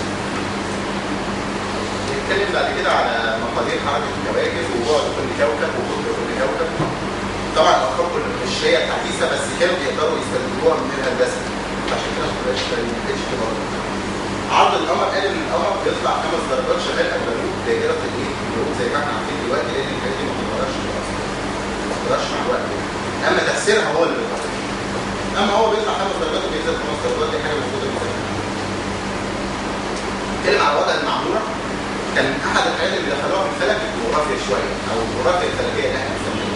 نتكلم بعد كده على مقادير حركه الكواكب وبعد كل كوكب وقطر كل كوكب طبعا الارقام كلها مش هي حديثه بس كانوا بيقدروا يستخدموها من الهندسه عشان كده ما بقاش ما كانتش كده برضه. عرض القمر قال ان القمر بيطلع خمس درجات شمال او جنوب دائره الايه؟ الجنوب زي ما احنا عارفين دلوقتي لان الحاجات دي ما بتتغيرش اصلا ما بتتغيرش مع الوقت اما تاثيرها هو اللي بيتغير اما هو بيطلع خمس درجات وبينزل خمس درجات دي حاجه المفروض المفروض نتكلم على وضع المعموره كان احد الحاجات اللي دخلوها في الفلك الجغرافيا شويه او الجغرافيا الفلكيه اللي احنا بنسميها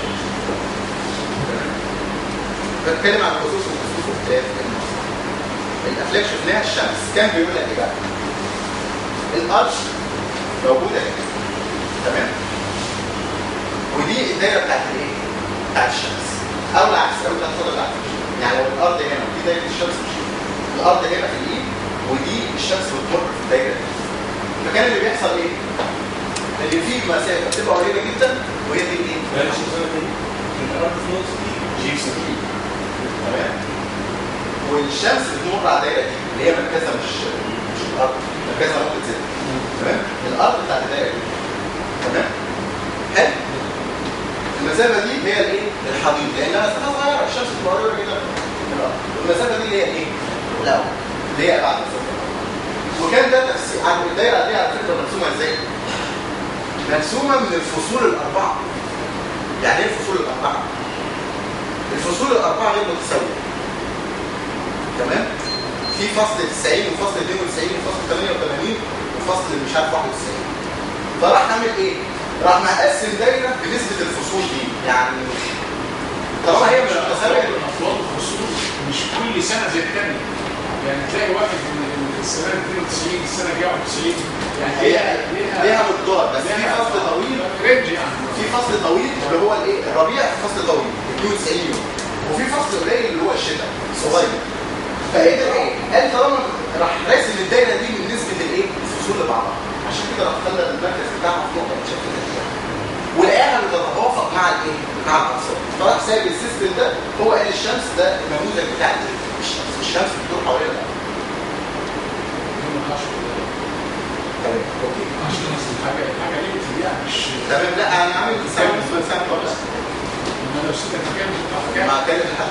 بتكلم عن الخصوص والخصوص واختلاف النص الافلاك شفناها الشمس كان بيقول لك ايه بقى؟ الارض موجوده هنا تمام؟ ودي الدايره بتاعت الايه؟ بتاعت الشمس او العكس لو انت هتاخدها بالعكس يعني لو الارض هنا ودي دايره الشمس مش هنا. الارض هنا في الايد ودي الشمس بتمر في الدايره دي فكان اللي بيحصل ايه؟ اللي فيه مسافه بتبقى قريبه جدا وهي دي الايه؟ بلاش السنه دي الارض في نص دي جيبس دي تمام والشمس بتمر على الدايره دي اللي هي مركزها مش مش الارض مركزها نقطه زد تمام الارض بتاعت الدايره دي تمام حلو المسافه دي هي الايه الحضيض لانها مسافه صغيره الشمس بتبقى قريبه جدا من الارض والمسافه دي اللي هي الايه الاول اللي هي ابعد مسافه وكان ده تفسير عن الدايره دي على فكره مرسومه ازاي مرسومه من الفصول الاربعه يعني ايه الفصول الاربعه الفصول الاربعه غير متساويه تمام في فصل 90 وفصل 92 وفصل 88 وفصل مش عارف 91 فراح عامل ايه راح مقسم دايره بنسبه الفصول دي يعني طالما هي مش متساويه الاطوال الخصوص مش كل سنه زي الثانيه يعني تلاقي واحد من السنه 92 السنه الجايه 91 يعني هي ليها مقدار بس في ليها فصل طويل رينج يعني في فصل طويل اللي هو الايه الربيع فصل طويل 92 يوم وفي فصل قليل اللي هو الشتاء صغير فقدر ايه قال طالما راح راسم الدايره دي من نسبه الايه الفصول لبعضها عشان كده راح خلى المركز بتاعها في نقطه بشكل كده ولقاها بتتوافق مع الايه مع الاقصار فراح سايب السيستم ده هو قال الشمس ده النموذج بتاع الايه الشمس الشمس بتدور حوالين الارض تمام اوكي عشان اصل الحاجه الحاجه دي بتبيع مش تمام لا انا عامل ساعه بالنسبه لساعه خالص انا لو سيبك كام بتبقى حاجه مع كلمه الحل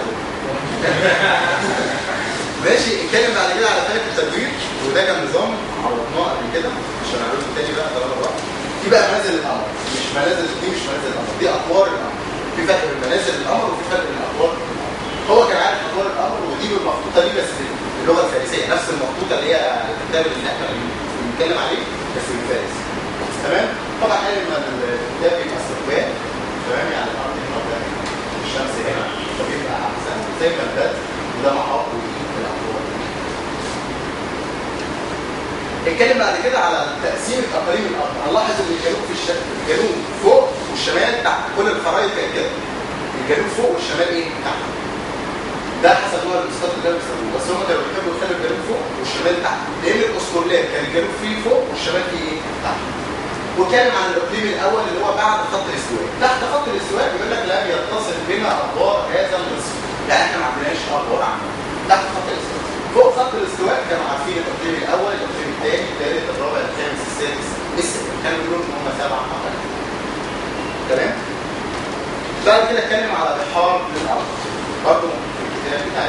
ماشي اتكلم بعد كده على فلك التدوير وده كان نظام عرضناه قبل كده عشان اعرضه تاني بقى طالما بقى دي بقى منازل القمر مش منازل دي مش منازل القمر دي اطوار القمر في فرق بين منازل القمر وفي فرق بين اطوار القمر هو كان عارف اطوار القمر ودي بالمخطوطه دي بس باللغه الفارسيه نفس المخطوطه اللي هي الكتاب اللي احنا بنتكلم عليه بس بالفارسي تمام طبعا قال ان الكتاب بيبقى استقبال تمام يعني الارض هنا وده هنا. الشمس هنا فبيبقى احسن زي ما البدر وده محاط في الاطوار اتكلم بعد كده على تقسيم اقاليم الارض هنلاحظ ان الجنوب في الشمال الجنوب فوق والشمال تحت كل الخرائط كانت كده الجنوب فوق والشمال ايه تحت ده حسب نوع الاسقاط اللي كانوا بيستخدموه بس هم كانوا بيحبوا يخلوا الجنوب فوق والشمال تحت لان الاسطولات كان الجنوب فيه فوق والشمال فيه ايه تحت وكان عن الاقليم الاول اللي هو بعد خط الاستواء تحت خط الاستواء بيقول لك لم يتصل بنا ادوار هذا النصف يعني احنا ما عندناش ادوار عامه تحت خط الاستواء فوق خط الاستواء كانوا عارفين الاقليم الاول الاقليم الثاني الثالث الرابع الخامس السادس السابع كانوا بيقولوا ان هم سبع اقاليم تمام بعد كده اتكلم على بحار للارض برضه في الكتاب بتاع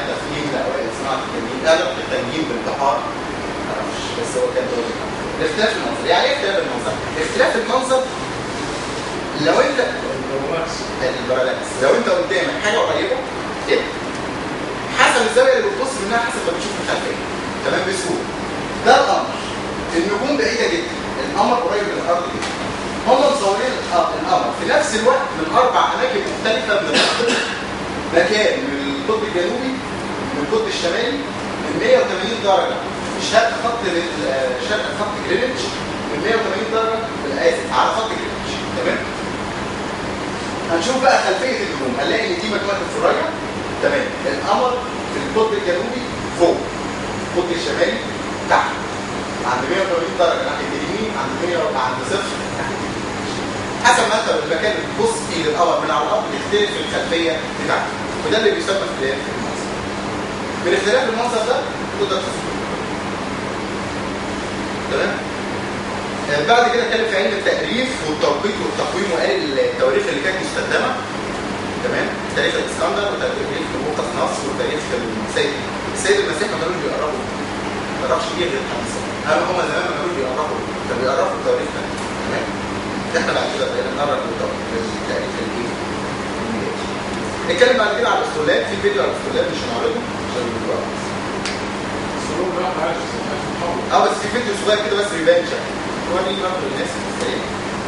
التنجيم بالبحار معرفش بس هو كان ده وجهة نظر. اختلاف المنظر يعني ايه اختلاف المنظر؟ اختلاف المنظر لو انت البرامكس البارالكس لو انت قدامك حاجه قريبه كده حسب الزاويه اللي بتبص منها حسب ما بتشوف الخلفيه تمام بسهوله ده القمر النجوم بعيده جدا القمر قريب من الارض جدا هم مصورين الق- القمر في نفس الوقت من اربع اماكن مختلفه من الارض مكان من القطب الجنوبي من القطب الشمالي من 180 درجه شرق خط ال- آه، شرق خط جرينتش من 180 درجه اسف على خط جرينتش تمام هنشوف بقى خلفيه النجوم هنلاقي ان دي مجموعه الثريا تمام القمر في القطب الجنوبي فوق القطب الشمالي تحت عند 180 درجه ناحيه اليمين عند 100 عند صفر ناحيه اليمين حسب ما انت المكان اللي بتبص فيه للقمر من على الارض بتختلف الخلفيه بتاعته وده اللي بيسمى اختلاف المنظر من اختلاف المنظر ده تقدر تفهم تمام آه، بعد كده اتكلم في علم التأريخ والتوقيت والتقويم وقال التواريخ اللي كانت مستخدمة تمام تاريخ الاسكندر وتاريخ نبوخذ نصر وتاريخ السيد السيد المسيح ما كانوش بيقربوا ما قربش بيه غير خمس هل هم زمان ما كانوش بيقربوا كانوا بيقربوا التواريخ ده تمام احنا بعد كده بقينا نقرب للتاريخ الايه الميلادي. نتكلم بعد كده على الاسطولات في فيديو على الاسطولات مش هنعرضه عشان الفيديو السلوك ده عايز محاول اه بس في فيديو صغير كده بس بيبان شكله وري برضه الناس ازاي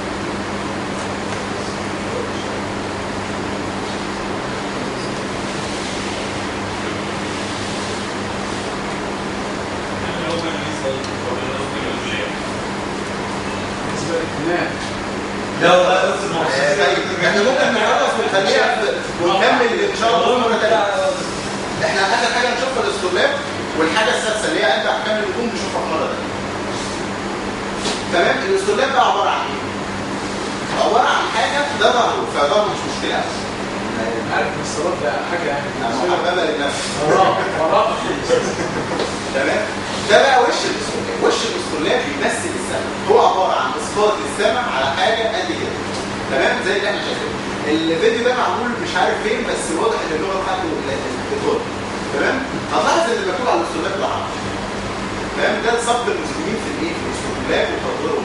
بالنسبه للكنان لا والله بس آه، طيب احنا ممكن نخلص ونخليها في- ونكمل ان شاء الله مره ثانيه احنا اخر حاجه نشوفها الاستغلاب والحاجه السادسه اللي هي ارجع احكام النجوم نشوفها في مره ثانيه تمام الاستغلاب بقى عباره عن ايه؟ عباره عن حاجه ده ظهره فظهره مش مشكله عارف الصلاه ده حاجه يعني بالنسبه لي محببه للنفس وراء وراء تمام ده بقى وش الاستغلاب وش الاستغلاب بيمثل السماء هو عباره عن اسقاط السماء على حاجه قد كده تمام زي اللي احنا شايفينه الفيديو ده معمول مش عارف فين بس واضح ان اللغه بتاعته ايطالي تمام هتلاحظ ان المكتوب على الاستغلاب بالعربي تمام ده صب المسلمين في الايه في الاستغلاب وتطويرهم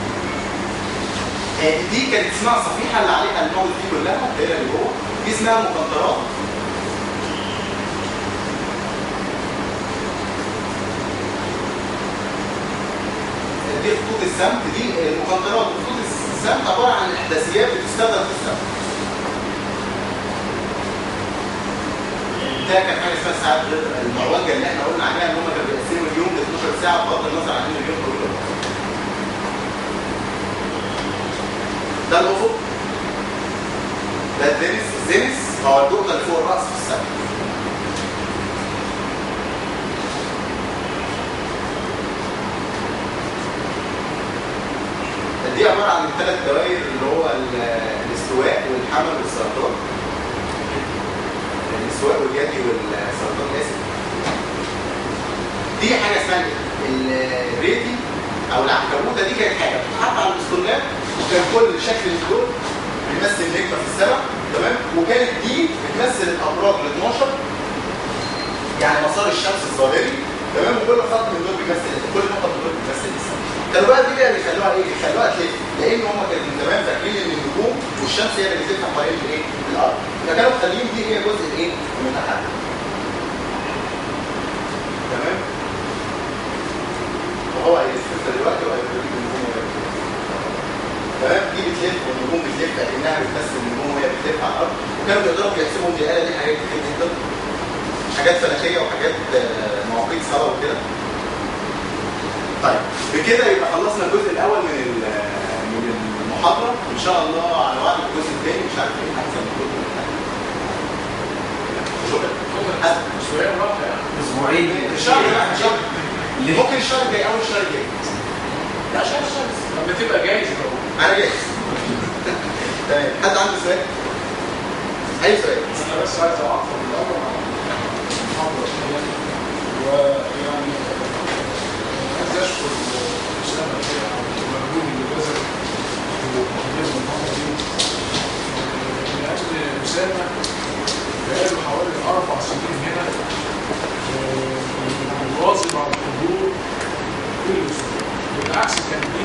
آه، دي كانت اسمها صفيحه اللي عليها المواد دي كلها الدايره اللي جوه دي اسمها مقنطرات دي خطوط السمت دي المقنطرات وخطوط السمت عباره عن احداثيات بتستخدم في السمت ده كان حاجه اسمها ساعات غير المعوجه اللي احنا قلنا عليها ان هم كانوا بيقسموا اليوم ل 12 ساعه بغض النظر عن ان اليوم طويل ولا قصير. ده الافق ده الزينس الزينس هو النقطه اللي فوق الراس في السماء دي عباره عن الثلاث دوائر اللي هو ال- الاستواء والحمل والسرطان الاستواء واليدي والسرطان اسف دي حاجه اسمها الريتي او العنكبوته دي كانت حاجه بتتحط على الاستغلال وكان كل شكل من دول بيمثل نجمه في السماء تمام وكانت دي بتمثل الابراج ال 12 يعني مسار الشمس الظاهري تمام وكل خط من دول بيمثل كل نقطه من دول بتمثل السماء كانوا بقى دي بقى بيخلوها ايه؟ بيخلوها تلف لان هم كانوا من زمان فاكرين ان النجوم والشمس هي اللي بتلف حوالين الايه؟ الارض فكانوا مخليين دي هي جزء الايه؟ من الحدث تمام؟ وهو هيلف دلوقتي وهيوريك النجوم وهي بتلف تمام؟ دي بتلف والنجوم بتلف لانها بتمثل النجوم وهي بتلف على الارض وكانوا بيقدروا يحسبوا دي الاله دي حاجات كتير جدا حاجات فلكيه وحاجات آه، مواقيت صلاه وكده طيب بكده يبقى خلصنا الجزء الاول من ال- من المحاضره ان شاء الله على وعد الجزء الثاني مش عارف ايه احسن من الجزء الثاني شكرا حد شويه راحه يعني اسبوعين الشهر ده احنا شهر ممكن الشهر الجاي اول الشهر الجاي لا شهر الشهر لما تبقى جاهز يبقى انا جاهز تمام حد عنده سؤال؟ اي سؤال انا بس عايز اعقب الاول على المحاضره دي ويعني عايز اشكر اسامه كده على المجهود اللي بذل في تقديم المحاضره دي لان اسامه بقاله حوالي اربع سنين هنا آه، بالعكس كان